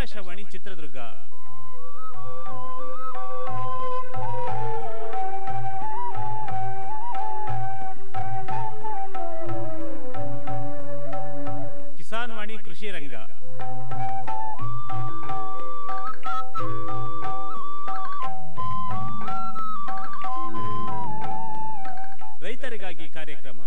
ಆಕಾಶವಾಣಿ ಚಿತ್ರದುರ್ಗ ಕಿಸಾನ್ ವಾಣಿ ಕೃಷಿ ರಂಗ ರೈತರಿಗಾಗಿ ಕಾರ್ಯಕ್ರಮ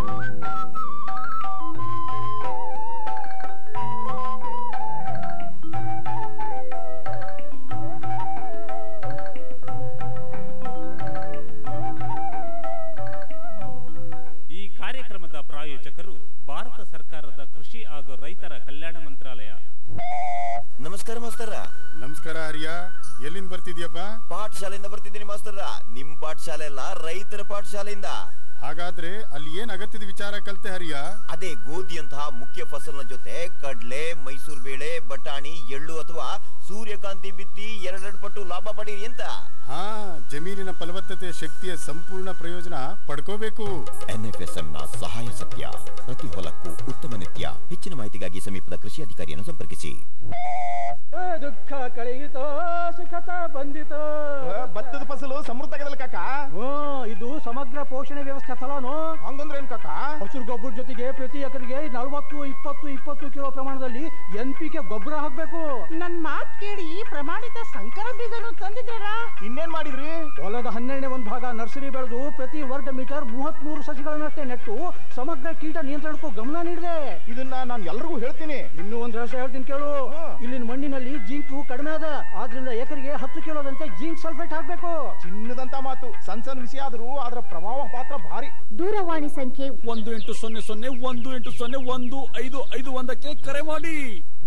ಈ ಕಾರ್ಯಕ್ರಮದ ಪ್ರಾಯೋಜಕರು ಭಾರತ ಸರ್ಕಾರದ ಕೃಷಿ ಹಾಗೂ ರೈತರ ಕಲ್ಯಾಣ ಮಂತ್ರಾಲಯ ನಮಸ್ಕಾರ ಮಾಸ್ತರ ನಮಸ್ಕಾರ ಹರಿಯ ಎಲ್ಲಿಂದ ಬರ್ತಿದ್ಯಪ್ಪ ಪಾಠಶಾಲೆಯಿಂದ ಬರ್ತಿದ್ದೀನಿ ಮಾಸ್ತರ ನಿಮ್ ಪಾಠಶಾಲೆ ಅಲ್ಲ ರೈತರ ಪಾಠಶಾಲೆಯಿಂದ ಹಾಗಾದ್ರೆ ಅಲ್ಲಿ ಏನ್ ಅಗತ್ಯದ ವಿಚಾರ ಕಲ್ತೆ ಹರಿಯ ಅದೇ ಗೋಧಿಯಂತಹ ಮುಖ್ಯ ಫಸಲಿನ ಜೊತೆ ಕಡ್ಲೆ ಮೈಸೂರು ಬೇಳೆ ಬಟಾಣಿ ಎಳ್ಳು ಅಥವಾ ಸೂರ್ಯಕಾಂತಿ ಬಿತ್ತಿ ಎರಡೆರಡು ಪಟ್ಟು ಲಾಭ ಪಡೀರಿ ಅಂತ ಹಾ ಜಮೀನಿನ ಫಲವತ್ತತೆ ಶಕ್ತಿಯ ಸಂಪೂರ್ಣ ಪ್ರಯೋಜನ ಪಡ್ಕೋಬೇಕು ಎನ್ಎಫ್ಎಸ್ಎಂ ನ ಸಹಾಯ ಸತ್ಯ ಪ್ರತಿ ಹೊಲಕ್ಕೂ ಉತ್ತಮ ನಿತ್ಯ ಹೆಚ್ಚಿನ ಮಾಹಿತಿಗಾಗಿ ಸಮೀಪದ ಕೃಷಿ ಅಧಿಕಾರಿಯನ್ನು ಸಂಪರ್ಕಿಸಿ ಏ, ದುಃಖ ಕಳೆಯಿತೋ ಸುಖತ ಬಂದಿತೋ ಭತ್ತದ ಫಸಲು ಸಮೃದ್ಧ ಆಗದಲ್ಲ ಕಾಕ ಹ್ಮ್ ಇದು ಸಮಗ್ರ ಪೋಷಣೆ ವ್ಯವಸ್ಥೆ ಫಲನು ಹಂಗಂದ್ರೆ ಏನ್ ಕಾಕ ಹಸಿರು ಗೊಬ್ಬರ ಜೊತೆಗೆ ಪ್ರತಿ ಎಕರೆಗೆ ನಲವತ್ತು ಇಪ್ಪತ್ತು ಇಪ್ಪತ್ತು ಕಿಲೋ ಪ್ರಮಾಣದಲ್ಲಿ ಎನ್ ಪಿ ಕೆ ಗೊಬ್ಬರ ಹಾಕ್ಬೇಕು ನನ್ ಮಾತ್ ಕೇಳಿ ಪ್ರಮಾಣಿತ ಸಂಕರ ಬೀಜನು ತಂದಿದ್ದೀರಾ ಇನ್ನೇನ್ ಮಾಡಿದ್ರಿ ಹೊಲದ ಹನ್ನೆರಡನೇ ಒಂದು ಭಾಗ ನರ್ಸರಿ ಬೆಳೆದು ಪ್ರತಿ ವರ್ಗ ಮೀಟರ್ ಮೂವತ್ತ್ ಮೂರು ಸಸಿಗಳನ್ನಷ್ಟೇ ನೆಟ್ಟು ಸಮಗ್ರ ಕೀಟ ನಿಯಂತ್ರಣಕ್ಕೂ ಗಮನ ನೀಡಿದೆ ಇದನ್ನ ನಾನು ಎಲ್ರಿಗೂ ಹೇಳ್ತೀನಿ ಇನ್ನೂ ಒಂದು ರಹಸ್ಯ ಹೇಳ್ತೀನಿ ಕೇಳು ಇಲ್ಲಿನ ಮಣ್ಣಿನಲ್ಲಿ ಜಿಂಕು ಕಡಿಮೆ ಅದ ಆದ್ರಿಂದ ಎಕರೆಗೆ ಹತ್ತು ಕಿಲೋದಂತೆ ಜಿಂಕ್ ಸಲ್ಫೇಟ್ ಹಾಕ್ಬೇಕು ಚಿನ್ನದಂತ ಮಾತು ಸಣ್ಣ ಸಣ್ಣ ವಿಷಯ ಆದ್ರೂ ಅದರ ಪ್ರಭಾವ ಪಾತ್ರ ಭಾರಿ ದೂರವಾಣಿ ಸಂಖ್ಯೆ ಒಂದು ಎಂಟು ಸೊನ್ನೆ ಸೊನ್ನೆ ಒಂದು ಎಂಟು ಸೊನ್ನೆ ಒಂದು ಐದು ಐದು ಒಂದಕ್ಕೆ ಕರೆ ಮಾಡಿ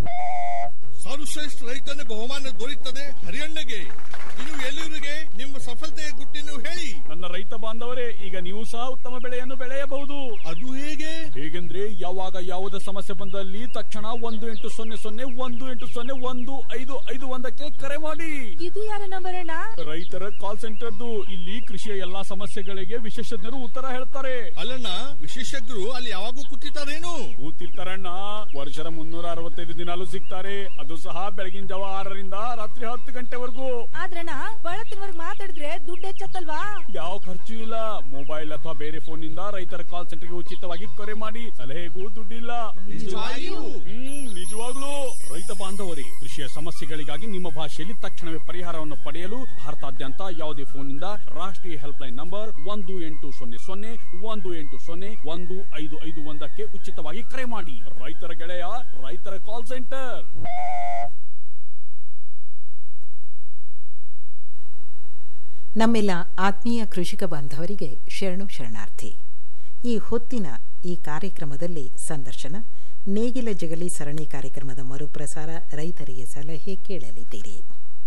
ಸರ್ವಶ್ರೇಷ್ಠ ರೈತನ ಬಹುಮಾನ ದೊರೆಯುತ್ತದೆ ಹರಿಯಣ್ಣಗೆ ಇನ್ನು ಎಲ್ಲರಿಗೆ ನಿಮ್ಮ ಸಫಲತೆಯ ಗುಟ್ಟಿನ ಹೇಳಿ ನನ್ನ ರೈತ ಬಾಂಧವರೇ ಈಗ ನೀವು ಸಹ ಉತ್ತಮ ಬೆಳೆಯನ್ನು ಬೆಳೆಯಬಹುದು ಅದು ಹೇಗೆ ಹೇಗೆಂದ್ರೆ ಯಾವಾಗ ಯಾವುದೇ ಸಮಸ್ಯೆ ಬಂದಲ್ಲಿ ತಕ್ಷಣ ಒಂದು ಎಂಟು ಸೊನ್ನೆ ಸೊನ್ನೆ ಒಂದು ಎಂಟು ಸೊನ್ನೆ ಒಂದು ಐದು ಐದು ಒಂದಕ್ಕೆ ಕರೆ ಮಾಡಿ ಇದು ಯಾರ ನಂಬರ್ ಅಣ್ಣ ರೈತರ ಕಾಲ್ ಸೆಂಟರ್ದು ಇಲ್ಲಿ ಕೃಷಿಯ ಎಲ್ಲಾ ಸಮಸ್ಯೆಗಳಿಗೆ ವಿಶೇಷಜ್ಞರು ಉತ್ತರ ಹೇಳ್ತಾರೆ ಅಲ್ಲಣ್ಣ ವಿಶೇಷಜ್ಞರು ಅಲ್ಲಿ ಯಾವಾಗೂ ಕೂತಿರ್ತಾರೇನು ಕೂತಿರ್ತಾರಣ್ಣ ವರ್ಷದ ಮುನ್ನೂರ ಅರವತ್ತೈದು ದಿನಾಲು ಸಿಗ್ತಾರೆ ಅದು ಸಹ ಬೆಳಗಿನ ಜಾವ ಆರರಿಂದ ರಾತ್ರಿ ಹತ್ತು ಗಂಟೆವರೆಗೂ ಆದ್ರಣ್ಣ ಬಳತ್ತಿನವರ್ಗ್ ಮಾತಾಡಿದ್ರೆ ದುಡ್ಡು ಹೆಚ್ಚತ್ತಲ್ವಾ ಯಾವ ಖರ್ಚು ಇಲ್ಲ ಮೊಬೈಲ್ ಅಥವಾ ಬೇರೆ ಫೋನ್ ನಿಂದ ರೈತರ ಕಾಲ್ ಸೆಂಟರ್ಗೆ ಉಚಿತವಾಗಿ ಕರೆ ಮಾಡಿ ಸಲಹೆಗೂ ದುಡ್ಡಿಲ್ಲ ನಿಜವಾಗಿಯೂ? ಹ್ಮ್ ನಿಜವಾಗ್ಲೂ ರೈತ ಬಾಂಧವರಿಗೆ ಕೃಷಿಯ ಸಮಸ್ಯೆಗಳಿಗಾಗಿ ನಿಮ್ಮ ಭಾಷೆಯಲ್ಲಿ ತಕ್ಷಣವೇ ಪರಿಹಾರವನ್ನು ಪಡೆಯಲು ಭಾರತಾದ್ಯಂತ ಯಾವುದೇ ಫೋನ್ ನಿಂದ ರಾಷ್ಟ್ರೀಯ ಹೆಲ್ಪ್ ಲೈನ್ ನಂಬರ್ ಒಂದು ಎಂಟು ಸೊನ್ನೆ ಸೊನ್ನೆ ಒಂದು ಎಂಟು ಸೊನ್ನೆ ಒಂದು ಐದು ಐದು ಒಂದಕ್ಕೆ ಉಚಿತವಾಗಿ ಕರೆ ಮಾಡಿ ರೈತರ ಗೆಳೆಯ ರೈತರ ಕಾಲ್ ಸೆಂಟರ್ ನಮ್ಮೆಲ್ಲ ಆತ್ಮೀಯ ಕೃಷಿಕ ಬಾಂಧವರಿಗೆ ಶರಣು ಶರಣಾರ್ಥಿ ಈ ಹೊತ್ತಿನ ಈ ಕಾರ್ಯಕ್ರಮದಲ್ಲಿ ಸಂದರ್ಶನ ನೇಗಿಲ ಜಗಲಿ ಸರಣಿ ಕಾರ್ಯಕ್ರಮದ ಮರುಪ್ರಸಾರ ರೈತರಿಗೆ ಸಲಹೆ ಕೇಳಲಿದ್ದೀರಿ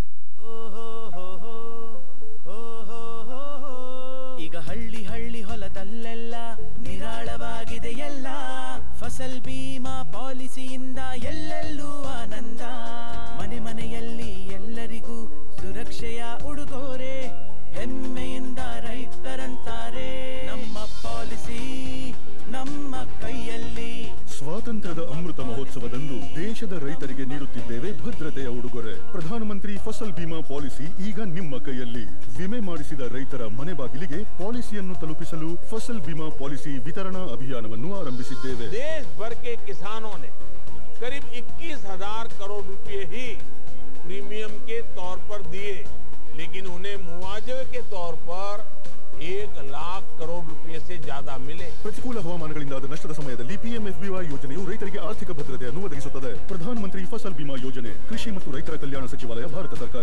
ಈಗ ಹಳ್ಳಿ ಹಳ್ಳಿ ಹೊಲದಲ್ಲೆಲ್ಲ ನಿರಾಳವಾಗಿದೆ ಎಲ್ಲ ಫಸಲ್ ಬೀಮಾ ಪಾಲಿಸಿಯಿಂದ ಎಲ್ಲೆಲ್ಲೂ ಆನಂದ ಮನೆ ಮನೆಯಲ್ಲಿ ಎಲ್ಲರಿಗೂ ಸುರಕ್ಷೆಯ ಉಡುಗೊರೆ ಹೆಮ್ಮೆಯಿಂದ ರೈತರಂತಾರೆ ನಮ್ಮ ಪಾಲಿಸಿ ನಮ್ಮ ಕೈಯಲ್ಲಿ ಸ್ವಾತಂತ್ರ್ಯದ ಅಮೃತ ಮಹೋತ್ಸವದಂದು ದೇಶದ ರೈತರಿಗೆ ನೀಡುತ್ತಿದ್ದೇವೆ ಭದ್ರತೆಯ ಉಡುಗೊರೆ ಪ್ರಧಾನಮಂತ್ರಿ ಫಸಲ್ ಬಿಮಾ ಪಾಲಿಸಿ ಈಗ ನಿಮ್ಮ ಕೈಯಲ್ಲಿ ವಿಮೆ ಮಾಡಿಸಿದ ರೈತರ ಮನೆ ಬಾಗಿಲಿಗೆ ಪಾಲಿಸಿಯನ್ನು ತಲುಪಿಸಲು ಫಸಲ್ ಬಿಮಾ ಪಾಲಿಸಿ ವಿತರಣಾ ಅಭಿಯಾನವನ್ನು ಆರಂಭಿಸಿದ್ದೇವೆ देश भर के किसानों ने करीब 21,000 करोड़ रुपए ही प्रीमियम के तौर पर दिए लेकिन उन्हें मुआवजे के तौर पर एक लाख करोड़ रुपए से ज्यादा मिले ಪ್ರತಿಕೂಲ ಹವಾಮಾನಗಳಿಂದಾದ ನಷ್ಟದ ಸಮಯದಲ್ಲಿ ಪಿಎಂಎಫ್ಬಿವೈ ಯೋಜನೆಯು ರೈತರಿಗೆ ಆರ್ಥಿಕ ಭದ್ರತೆಯನ್ನು ಒದಗಿಸುತ್ತದೆ ಪ್ರಧಾನಮಂತ್ರಿ ಫಸಲ್ ಬಿಮಾ ಯೋಜನೆ ಕೃಷಿ ಮತ್ತು ರೈತರ ಕಲ್ಯಾಣ ಸಚಿವಾಲಯ ಭಾರತ ಸರ್ಕಾರ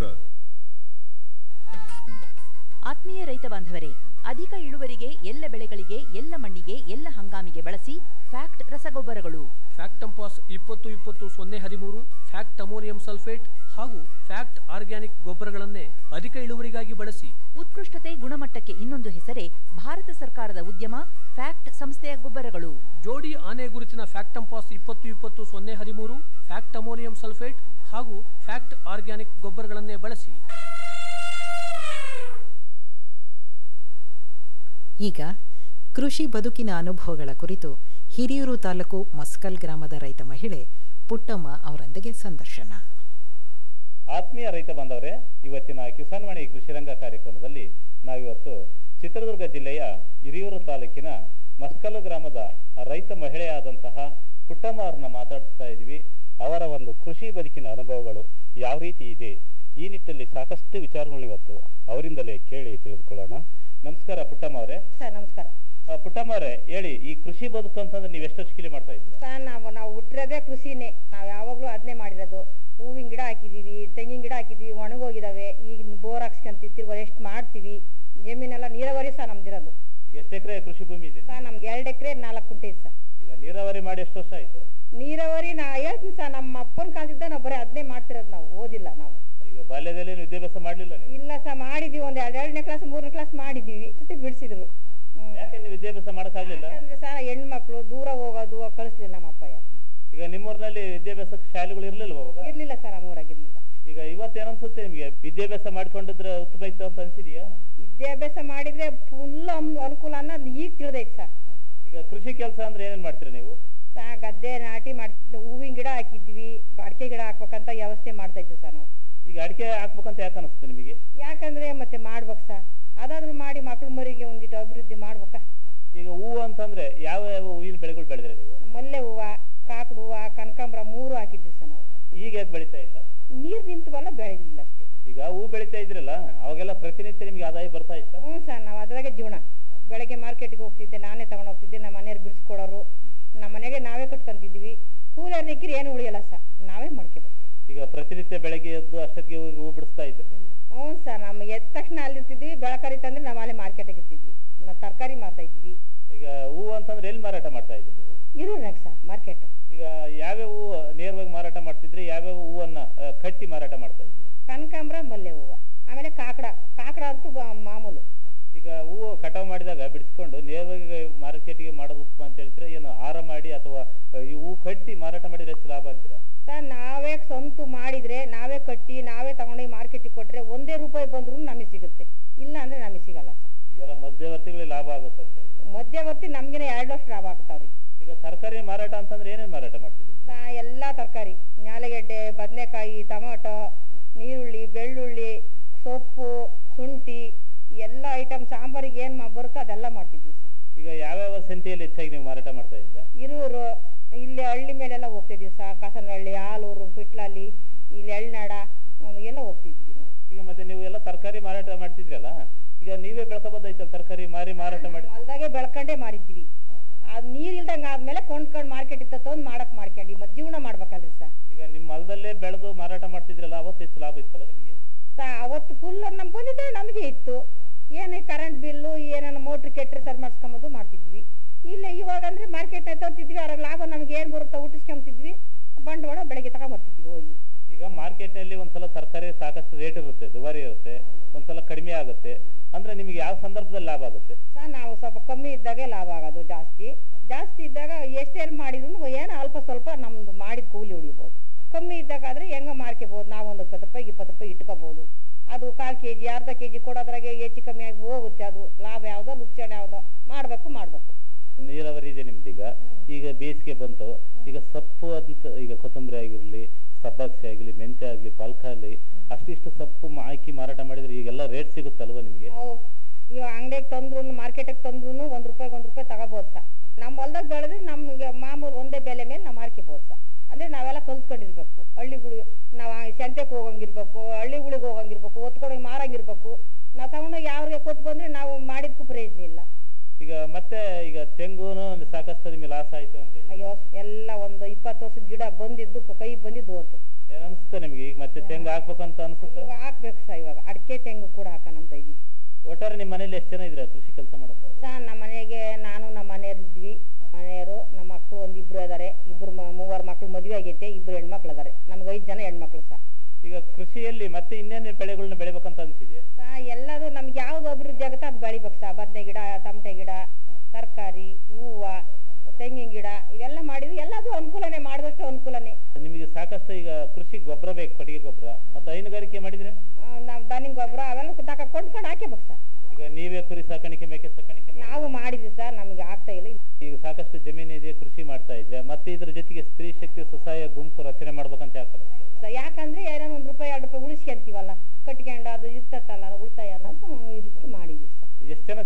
ಆತ್ಮೀಯ ರೈತ ಬಾಂಧವರೇ ಅಧಿಕ ಇಳುವರಿಗೆ ಎಲ್ಲ ಬೆಳೆಗಳಿಗೆ ಎಲ್ಲ ಮಣ್ಣಿಗೆ ಎಲ್ಲ ಹಂಗಾಮಿಗೆ ಬಳಸಿ ಫ್ಯಾಕ್ಟ್ ರಸಗೊಬ್ಬರಗಳು ಫ್ಯಾಕ್ಟಂಪಾಸ್ ಇಪ್ಪತ್ತು ಇಪ್ಪತ್ತು ಸೊನ್ನೆ ಹದಿಮೂರು ಫ್ಯಾಕ್ಟ್ ಅಮೋನಿಯಂ ಸಲ್ಫೇಟ್ ಹಾಗೂ ಫ್ಯಾಕ್ಟ್ ಆರ್ಗ್ಯಾನಿಕ್ ಗೊಬ್ಬರಗಳನ್ನೇ ಅಧಿಕ ಇಳುವರಿಗಾಗಿ ಬಳಸಿ ಉತ್ಕೃಷ್ಟತೆ ಗುಣಮಟ್ಟಕ್ಕೆ ಇನ್ನೊಂದು ಹೆಸರೇ ಭಾರತ ಸರ್ಕಾರದ ಉದ್ಯಮ ಫ್ಯಾಕ್ಟ್ ಸಂಸ್ಥೆಯ ಗೊಬ್ಬರಗಳು ಜೋಡಿ ಆನೆ ಗುರುತಿನ ಫ್ಯಾಕ್ಟಂಪಾಸ್ ಇಪ್ಪತ್ತು ಇಪ್ಪತ್ತು ಸೊನ್ನೆ ಹದಿಮೂರು ಫ್ಯಾಕ್ಟ್ ಅಮೋನಿಯಂ ಸಲ್ಫೇಟ್ ಹಾಗೂ ಫ್ಯಾಕ್ಟ್ ಆರ್ಗ್ಯಾನಿಕ್ ಗೊಬ್ಬರಗಳನ್ನೇ ಬಳಸಿ ಈಗ ಕೃಷಿ ಬದುಕಿನ ಅನುಭವಗಳ ಕುರಿತು ಹಿರಿಯೂರು ತಾಲೂಕು ಮಸ್ಕಲ್ ಗ್ರಾಮದ ರೈತ ಮಹಿಳೆ ಪುಟ್ಟಮ್ಮ ಅವರೊಂದಿಗೆ ಸಂದರ್ಶನ ಆತ್ಮೀಯ ರೈತ ಬಾಂಧವರೇ ಇವತ್ತಿನ ಕಿಸಾನ್ ವಾಣಿ ಕೃಷಿ ರಂಗ ಕಾರ್ಯಕ್ರಮದಲ್ಲಿ ನಾವಿವತ್ತು ಚಿತ್ರದುರ್ಗ ಜಿಲ್ಲೆಯ ಹಿರಿಯೂರು ತಾಲೂಕಿನ ಮಸ್ಕಲ್ಲು ಗ್ರಾಮದ ರೈತ ಮಹಿಳೆಯಾದಂತಹ ಪುಟ್ಟಮ್ಮ ಅವ್ರನ್ನ ಮಾತಾಡಿಸ್ತಾ ಇದ್ವಿ ಅವರ ಒಂದು ಕೃಷಿ ಬದುಕಿನ ಅನುಭವಗಳು ಯಾವ ರೀತಿ ಇದೆ ಈ ನಿಟ್ಟಿನಲ್ಲಿ ಸಾಕಷ್ಟು ವಿಚಾರಗಳನ್ನ ಇವತ್ತು ಅವರಿಂದಲೇ ಕೇಳಿ ತಿಳಿದುಕೊಳ್ಳೋಣ ನಮಸ್ಕಾರ ಪುಟ್ಟಮ್ಮ ಅವರೇ ಸರ್ ನಮಸ್ಕಾರ ಆ, ಪುಟ್ಟಮ್ಮ ಅವರೇ ಹೇಳಿ ಈ ಕೃಷಿ ಬದುಕು ಅಂತಂದ್ರೆ ನೀವು ಎಷ್ಟು ವರ್ಷ ಮಾಡ್ತಾ ಇದ್ದೀರಾ ಸರ್ ನಾವು ನಾವು ಹುಟ್ಟಿರೋದೇ ಕೃಷಿನೇ ನಾವು ಯಾವಾಗಲೂ ಅದನ್ನೇ ಮಾಡಿರೋದು ಹೂವಿನ ಗಿಡ ಹಾಕಿದ್ದೀವಿ ತೆಂಗಿನ ಗಿಡ ಹಾಕಿದ್ದೀವಿ ಒಣಗೋಗಿದ್ದಾವೆ ಈಗ ಬೋರ್ ಹಾಕ್ಸ್ಕೊಂತೀವಿ ತಿರ್ಗಾ ಎಷ್ಟು ಮಾಡ್ತೀವಿ ಜಮೀನೆಲ್ಲ ನೀರಾವರಿ ಸಹ ನಮ್ದಿರೋದು ಈಗ ಎಷ್ಟು ಎಕರೆ ಕೃಷಿ ಭೂಮಿ ಇದೆ ಸರ್ ನಮ್ಗೆ ಎರಡು ಎಕರೆ ನಾಲ್ಕು ಕುಂಟೆ ಇದೆ ಸರ್ ಈಗ ನೀರಾವರಿ ಮಾಡಿ ಎಷ್ಟು ವರ್ಷ ಆಯ್ತು ನೀರಾವರಿ ನಾ ಹೇಳ್ತೀನಿ ಸರ್ ನಮ್ಮ ಅಪ್ಪನ ಕಾಲದಿಂದ ನಾವು ಬರೀ ಅದನ್ನೇ ಮಾಡ್ತಿರೋದು ನಾವು ಓದಿಲ್ಲ ನಾವು ಈಗ ಬಾಲ್ಯದಲ್ಲಿ ಏನು ವಿದ್ಯಾಭ್ಯಾಸ ಮಾಡ್ಲಿಲ್ಲ ನೀವು ಇಲ್ಲ ಸರ್ ಮಾಡಿದ್ದೀವಿ ಒಂದು ಎರಡು ಎರಡನೇ ಕ್ಲಾಸ್ ಮೂರನೇ ಕ್ಲಾಸ್ ಮಾಡಿದ್ದೀವಿ ಜೊತೆ ಬಿಡಿಸಿದ್ರು ಯಾಕೆ ನೀವು ವಿದ್ಯಾಭ್ಯಾಸ ಮಾಡಕ್ಕಾಗ್ಲಿಲ್ಲ ಯಾಕಂದ್ರೆ ಸರ್ ಹೆಣ್ಮಕ್ಳು ದೂರ ಹೋಗೋದು ಕಳಿಸ್ಲಿಲ್ಲ ನಮ್ಮ ಅಪ್ಪ ಯಾರು ಈಗ ನಿಮ್ಮೂರಿನಲ್ಲಿ ವಿದ್ಯಾಭ್ಯಾಸಕ್ಕೆ ಶಾಲೆಗಳು ಇರ್ಲಿಲ್ವಾ ಅವಾಗ ಇರ್ಲಿಲ್ಲ ಸರ್ ನಮ್ಮೂರಾಗ ಇರ್ಲಿಲ್ಲ ಈಗ ಇವತ್ತೇನನ್ಸುತ್ತೆ ನಿಮಗೆ ವಿದ್ಯಾಭ್ಯಾಸ ಮಾಡ್ಕೊಂಡಿದ್ರೆ ಉತ್ತಮ ಇತ್ತು ಅಂತ ಅನ್ಸಿದ್ಯಾ ವಿದ್ಯಾಭ್ಯಾಸ ಮಾಡಿದ್ರೆ ಫುಲ್ ಅನುಕೂಲ ಅನ್ನೋದು ಈಗ ತಿಳಿದೈತೆ ಸರ್ ಈಗ ಕೃಷಿ ಕೆಲಸ ಅಂದ್ರೆ ಏನೇನ್ ಮಾಡ್ತೀರಾ ನೀವು ಸಾ ಗದ್ದೆ ನಾಟಿ ಮಾಡಿ ಹೂವಿನ ಗಿಡ ಹಾಕಿದ್ವಿ ಅಡಿಕೆ ಗಿಡ ಹಾಕ್ಬೇಕಂತ ವ್ಯವಸ್ಥೆ ಮಾಡ್ತಾ ಇದ್ವಿ ಸರ್ ನಾವು ಈಗ ಅಡಿಕೆ ಹಾಕ್ಬೇಕಂತ ಯಾಕೆ ಅನಿಸುತ್ತೆ ನಿಮಗೆ ಯಾಕಂದ್ರೆ ಮತ್ತೆ ಮಾಡ್ಬೇಕು ಸರ್ ಅದಾದ್ರೂ ಮಾಡಿ ಮಕ್ಳು ಮರಿಗೆ ಒಂದಿಟ್ಟು ಅಭಿವೃದ್ಧಿ ಮಾಡ್ಬೇಕಾ ಈಗ ಹೂವು ಅಂತಂದ್ರೆ ಯಾವ ಯಾವ ಹೂವಿನ ಬೆಳೆಗಳು ಬೆಳೆದ್ರೆ ನೀವು ಮಲ್ಲೆ ಹೂವ ಕಾಕಡ ಹೂವ ಕನಕಾಂಬರ ಮೂರು ಹಾಕಿದ್ವಿ ಸರ್ ನಾವು ಈಗ ಯಾಕೆ ಬೆಳೀತಾ ಇಲ್ಲ ನೀರು ನಿಂತವಲ್ಲ ಬೆಳಿಲಿಲ್ಲ ಅಷ್ಟೇ ಈಗ ಹೂ ಬೆಳೀತಾ ಇದ್ರಲ್ಲ ಅವಾಗೆಲ್ಲ ಪ್ರತಿನಿತ್ಯ ನಿಮ್ಗೆ ಆದಾಯ ಬರ್ತಾ ಇತ್ತ ಹ್ಞೂ ಸರ್ ನಾವು ಅದ್ರಾಗೆ ಜೀವನ ಬೆಳಗ್ಗೆ ಮಾರ್ಕೆಟ್ಗೆ ಹೋಗ್ತಿದ್ದೆ ನಾನೇ ತಗೊಂಡು ಹೋಗ್ತಿದ್ದೆ ನಮ್ಮ ಮನೆಯವ್ರು ಬಿಡಿಸ್ಕೊಡೋರು ನಮ್ಮ ಮನೆಗೆ ನಾವೇ ಕಟ್ಕೊಂತಿದ್ವಿ ಕೂಲರ್ ನಿಕ್ಕಿರಿ ಏನು ಉಳಿಯಲ್ಲ ಸರ್ ನಾವೇ ಮಾಡ್ಕೋಬೇಕು ಈಗ ಪ್ರತಿನಿತ್ಯ ಬೆಳಗ್ಗೆ ಎದ್ದು ಅಷ್ಟೊತ್ತಿಗೆ ಹೋಗಿ ಹೂ ಬಿಡಿಸ್ತಾ ಇದ್ರಿ ನೀವು ಹ್ಞೂ ಸರ್ ನಮ್ಮ ಎದ್ದ ತಕ್ಷಣ ಅಲ್ಲಿರ್ತಿದ್ವಿ ಬೆಳಕರಿ ತಂದ್ರೆ ನಾವು ಅಲ್ಲೇ ಮಾರ್ಕೆಟಿಗೆ ಇರ್ತಿದ್ವಿ ನಾವು ತರಕಾರಿ ಮಾರ್ತಾ ಇದ್ವಿ ಈಗ ಹೂ ಅಂತಂದ್ರೆ ಎಲ್ಲಿ ಮಾರಾಟ ಮಾಡ್ತಾ ಇದ್ರಿ ನೀವು ಇರೋರ್ನಾಗ ಸರ್ ಮಾರ್ಕೆಟ್ ಈಗ ಯಾವ್ಯಾವ ಹೂವು ನೇರವಾಗಿ ಮಾರಾಟ ಮಾಡ್ತಿದ್ರಿ ಯಾವ್ಯಾವ ಹೂವನ್ನ ಆ, ಕಟ್ಟಿ ಮಾರಾಟ ಮಾಡ್ತಾ ಇದ್ರಿ ಕನಕಾಂಬರ ಮಲ್ಲೆ ಹೂವು ಆಮೇಲೆ ಕಾಕಡ ಕಾಕಡ ಅಂತೂ ಬ- ಮಾಮೂಲು ಈಗ ಹೂವು ಕಟಾವು ಮಾಡಿದಾಗ ಬಿಡಿಸ್ಕೊಂಡು ನೇರವಾಗಿ ಮಾರ್ಕೆಟಿಗೆ ಮಾಡೋದು ಉತ್ತಮ ಅಂತ ಹೇಳ್ತೀರಾ ಏನು ಹಾರ ಮಾಡಿ ಅಥವಾ ಆ, ಈ ಹೂ ಕಟ್ಟಿ ಮಾರಾಟ ಮಾಡಿದ್ರೆ ಹೆಚ್ಚು ಲಾಭ ಅಂತೀರಾ ಸರ್ ನಾವೇ ಸ್ವಂತ ಮಾಡಿದ್ರೆ ನಾವೇ ಕಟ್ಟಿ ನಾವೇ ತಗೊಂಡೋಗಿ ಮಾರ್ಕೆಟಿಗೆ ಕೊಟ್ರೆ ಒಂದೇ ರೂಪಾಯಿ ಬಂದ್ರೂ ನಮಗೆ ಸಿಗುತ್ತೆ ಇಲ್ಲ ಅಂದ್ರೆ ನಮಗೆ ಸಿಗಲ್ಲ ಸರ್ ಈಗೆಲ್ಲ ಮಧ್ಯವರ್ತಿಗಳಿಗೆ ಲಾಭ ಆಗುತ್ತೆ ಅಂತ ಹೇಳಿ ಮಧ್ಯವರ್ತಿ ನಮ್ಗಿನ ಎರಡು ವರ್ಷ ಲಾಭ ಆಗುತ್ತೆ ಅವ್ರಿಗೆ ಈಗ ತರಕಾರಿ ಮಾರಾಟ ಅಂತಂದ್ರೆ ಏನೇನು ಮಾರಾಟ ಮಾಡ್ತಿದ್ರಿ ಸಾ ಎಲ್ಲ ತರಕಾರಿ ನ್ಯಾಲಗೆಡ್ಡೆ ಬದನೆಕಾಯಿ ಟೊಮೊಟೊ ನೀರುಳ್ಳಿ ಬೆಳ್ಳುಳ್ಳಿ ಸೊಪ್ಪು ಶುಂಠಿ ಎಲ್ಲ ಐಟಮ್ ಸಾಂಬಾರಿಗೆ ಏನು ಬರುತ್ತೋ ಅದೆಲ್ಲ ಮಾಡ್ತಿದ್ವಿ ಸರ್ ಈಗ ಯಾವ್ಯಾವ ಸಂತೆಯಲ್ಲಿ ಹೆಚ್ಚಾಗಿ ನೀವು ಮಾರಾಟ ಮಾಡ್ತಾ ಇದ್ದೀರಾ ಇರೂರು ಇಲ್ಲಿ ಹಳ್ಳಿ ಮೇಲೆಲ್ಲ ಹೋಗ್ತಿದ್ವಿ ಸರ್ ಕಾಸನಹಳ್ಳಿ ಆಲೂರು ಪಿಟ್ಲಲ್ಲಿ ಇಲ್ಲಿ ಎಳ್ನಾಡ ಹ್ಮ್, ಎಲ್ಲ ಹೋಗ್ತಿದ್ವಿ ನಾವು ಈಗ ಮತ್ತೆ ನೀವು ಎಲ್ಲ ತರಕಾರಿ ಮಾರಾಟ ಮಾಡ್ತಿದ್ರಲ್ಲ ಈಗ ನೀವೇ ಬೆಳ್ಕೊಬೋದಾಯ್ತಲ್ಲ ತರಕಾರಿ ಮಾರಿ ಮಾರಾಟ ಮಾಡಿ ಹೊಲ್ದಾಗೆ ಬೆಳ್ಕೊಂಡೇ ಮಾರಿದ್ವಿ ಅದು ನೀರು ಇಲ್ದಂಗೆ ಆದ್ಮೇಲೆ ಕೊಂಡ್ಕೊಂಡು ಮಾರ್ಕೆಟ್ ಇತ್ತ ತಂದು ಮಾಡಕ್ ಮಾಡ್ಕೊಂಡಿ ಮತ್ತೆ ಜೀವನ ಮಾಡ್ಬೇಕಲ್ರಿ ಸರ್ ಈಗ ನಿಮ್ಮ ಹೊಲದಲ್ಲೇ ಬೆಳೆದು ಮಾರಾಟ ಮಾಡ್ತಿದ್ರಲ್ಲ ಅವತ್ತು ಹೆಚ್ಚು ಲಾಭ ಇತ್ತಲ್ಲ ನಿಮಗೆ ಸಾ ಅವತ್ತು ಫುಲ್ ನಮ್ಗೆ ಬಂದಿದ್ದೆ ನಮಗೆ ಇತ್ತು ಏನೇ ಕರೆಂಟ್ ಬಿಲ್ಲು ಏನೇನೋ ಮೋಟ್ರ್ ಕೆಟ್ಟರೆ ಸರಿ ಮಾಡಿಸ್ಕೊಂಬಂದು ಮಾಡ್ತಿದ್ವಿ ಇಲ್ಲ ಇವಾಗ ಅಂದ್ರೆ ಮಾರ್ಕೆಟ್ನ ತರ್ತಿದ್ವಿ ಅದ್ರಾಗ ಲಾಭ ನಮ್ಗೆ ಏನು ಬರುತ್ತೋ ಹುಟ್ಟಿಸ್ಕೊಂತಿದ್ವಿ ಬಂಡವಾಳ ಬೆಳಗ್ಗೆ ತಗೊಂಬರ್ತಿದ್ವಿ ಹೋಗಿ ಈಗ ಮಾರ್ಕೆಟ್ನಲ್ಲಿ ಒಂದ್ಸಲ ತರಕಾರಿ ಸಾಕಷ್ಟು ರೇಟ್ ಇರುತ್ತೆ ದುಬಾರಿ ಇರುತ್ತೆ ಒಂದ್ಸಲ ಕಡಿಮೆ ಆಗುತ್ತೆ ಅಂದ್ರೆ ನಿಮಗೆ ಯಾವ ಸಂದರ್ಭದಲ್ಲಿ ಲಾಭ ಆಗುತ್ತೆ ಸಾ ನಾವು ಸ್ವಲ್ಪ ಕಮ್ಮಿ ಇದ್ದಾಗೆ ಲಾಭ ಆಗೋದು ಜಾಸ್ತಿ ಜಾಸ್ತಿ ಇದ್ದಾಗ ಎಷ್ಟೇನು ಮಾಡಿದ್ರು ಏನೋ ಅಲ್ಪ ಸ್ವಲ್ಪ ನಮ್ದು ಮಾಡಿದ ಕೂಲಿ ಉಳಿಬೋದು ಕಮ್ಮಿ ಇದ್ದಾಗ ಆದ್ರೆ ಹೆಂಗ ಮಾರ್ಕೋಬಹುದು ನಾವು ಒಂದು ಇಪ್ಪತ್ತು ರೂಪಾಯಿ ಇಪ್ಪತ್ತು ರೂಪಾಯಿ ಇಟ್ಕೋಬಹುದು ಅದು ಕಾಲು ಕೆ ಜಿ ಅರ್ಧ ಕೆ ಜಿ ಕೊಡೋದ್ರಾಗೆ ಹೆಚ್ಚು ಕಮ್ಮಿ ಆಗಿ ಹೋಗುತ್ತೆ ಅದು ಲಾಭ ಯಾವುದೋ ಲುಕ್ಷಣ ಯಾವುದೋ ಮಾಡಬೇಕು ಮಾಡಬೇಕು ನೀರಾವರಿ ಇದೆ ನಿಮ್ದೀಗ ಈಗ ಬೇಸಿಗೆ ಬಂತು ಈಗ ಸೊಪ್ಪು ಅಂತ ಈಗ ಕೊತ್ತಂಬರಿ ಆಗಿರಲಿ ಸಬ್ಬಾಕ್ಷಿ ಆಗಲಿ ಮೆಂತ್ಯ ಆಗಲಿ ಪಾಲ್ಕ ಆಗಲಿ ಅಷ್ಟಿಷ್ಟು ಸೊಪ್ಪು ಮಾ- ಹಾಕಿ ಮಾರಾಟ ಮಾಡಿದ್ರೆ ಈಗೆಲ್ಲ ರೇಟ್ ಸಿಗುತ್ತಲ್ವಾ ನಿಮಗೆ ನಾವು ಇವಾಗ ಅಂಗಡಿಗೆ ತಂದ್ರು ಮಾರ್ಕೆಟಿಗೆ ತಂದ್ರು ಒಂದು ರೂಪಾಯಿಗೆ ಒಂದು ರೂಪಾಯಿ ತಗೋಬೋದು ಸರ್ ನಮ್ಮ ಹೊಲ್ದಾಗ ಬೆಳೆದ್ರೆ ನಮ್ಗೆ ಮಾಮೂಲು ಒಂದೇ ಬೆಲೆ ಮೇಲೆ ನಾವು ಮಾರ್ಕೋಬೋದು ಸರ್ ಅಂದರೆ ನಾವೆಲ್ಲ ಕಲ್ತ್ಕೊಂಡಿರ್ಬೇಕು ಹಳ್ಳಿಗಳು ನಾವು ಸಂತೆಗೆ ಹೋಗಂಗಿರ್ಬೇಕು ಹಳ್ಳಿಗಳಿಗೆ ಹೋಗಂಗಿರ್ಬೇಕು ಒತ್ಕೊಂಡೋಗಿ ಮಾರಂಗಿರ್ಬೇಕು ನಾವು ತಗೊಂಡೋಗಿ ಯಾರಿಗೆ ಕೊಟ್ಟು ಬಂದರೆ ನಾವು ಮಾಡಿದ್ಕೂ ಪ್ರಯೋಜನ ಇಲ್ಲ ಈಗ ಮತ್ತೆ ಈಗ ತೆಂಗುನು ಸಾಕಷ್ಟು ನಿಮಗೆ ಲಾಸ್ ಆಯ್ತು ಅಂತ ಹೇಳಿ ಅಯ್ಯೋ ಎಲ್ಲ ಒಂದು ಇಪ್ಪತ್ತು ವರ್ಷದ ಗಿಡ ಬಂದಿದ್ದು ಕ- ಕೈ ಬಂದಿದ್ದು ಹೋತು ಏನ್ ಅನ್ಸುತ್ತೆ ನಿಮಗೆ ಈಗ ಮತ್ತೆ ತೆಂಗು ಹಾಕ್ಬೇಕಂತ ಅನ್ಸುತ್ತೆ ಇವಾಗ ಹಾಕ್ಬೇಕು ಸರ್ ಇವಾಗ ಅಡಿಕೆ ತೆಂಗು ಕೂಡ ಹಾಕೋಣ ಅಂತ ಇದೀವಿ ಒಟ್ಟಾರೆ ನಿಮ್ಮ ಮನೇಲಿ ಎಷ್ಟು ಜನ ಇದ್ರೆ ಕೃಷಿ ಕೆಲಸ ಮಾಡೋದು ಸರ್ ನಮ್ಮ ಮನೆಗೆ ನಾನು ನಮ್ಮ ಮನೆಯವ್ರು ಇದ್ವಿ ಮನೆಯವರು ನಮ್ಮ ಮಕ್ಕಳು ಒಂದು ಇಬ್ರು ಇದಾರೆ ಇಬ್ರು ಮ- ಮೂವರು ಮಕ್ಳು ಮದುವೆ ಆಗೈತೆ ಇಬ್ರು ಹೆಣ್ಮಕ್ಳು ಅದಾರೆ ನಮ್ಗೆ ಐದು ಜನ ಹೆಣ್ಮಕ್ಳು ಸರ್ ಈಗ ಕೃಷಿಯಲ್ಲಿ ಮತ್ತೆ ಇನ್ನೇನು ಬೆಳೆಗಳನ್ನ ಬೆಳಿಬೇಕಂತ ಅನ್ಸಿದ್ಯಾ ಸಾ ಎಲ್ಲದು ನಮ್ಗೆ ಯಾವ್ದು ಅಭಿವೃದ್ಧಿ ಆಗುತ್ತೆ ಅದು ಬೆಳಿಬೇಕು ಸಾ ಬದನೆ ಗಿಡ ತಮಟೆ ಗಿಡ ತರಕಾರಿ ಹೂವು ತೆಂಗಿನ ಗಿಡ ಇವೆಲ್ಲ ಮಾಡಿದ್ವಿ ಎಲ್ಲದೂ ಅನುಕೂಲನೇ ಮಾಡಿದಷ್ಟು ಅನುಕೂಲನೇ ನಿಮಗೆ ಸಾಕಷ್ಟು ಈಗ ಕೃಷಿ ಗೊಬ್ಬರ ಬೇಕು ಕೊಟ್ಟಿಗೆ ಗೊಬ್ಬರ ಮತ್ತೆ ಹೈನುಗಾರಿಕೆ ಮಾಡಿದ್ರೆ ನಾವು ದನಿನ ಗೊಬ್ಬರ ಅವೆಲ್ಲ ತಕ ಕೊಂಡ್ಕೊಂಡು ಹಾಕ್ಯಬೇಕು ಸರ್ ಈಗ ನೀವೇ ಕುರಿ ಸಾಕಾಣಿಕೆ ಮೇಕೆ ಸಾಕಾಣಿಕೆ ಮಾಡಿ- ನಾವು ಮಾಡಿದ್ವಿ ಸರ್ ನಮ್ಗೆ ಆಗ್ತಾ ಇಲ್ಲ ಈಗ ಸಾಕಷ್ಟು ಜಮೀನಿದೆ ಕೃಷಿ ಮಾಡ್ತಾ ಇದ್ರೆ ಮತ್ತೆ ಇದ್ರ ಜೊತೆಗೆ ಸ್ತ್ರೀ ಶಕ್ತಿ ಸ್ವಸಹಾಯ ಗುಂಪು ರಚನೆ ಮಾಡ್ಬೇಕಂತ ಯಾಕೆ ಅನಿಸ್ತು? ಸ- ಯಾಕಂದ್ರೆ ಏನೋ ಒಂದು ರೂಪಾಯಿ ಎರಡು ರೂಪಾಯಿ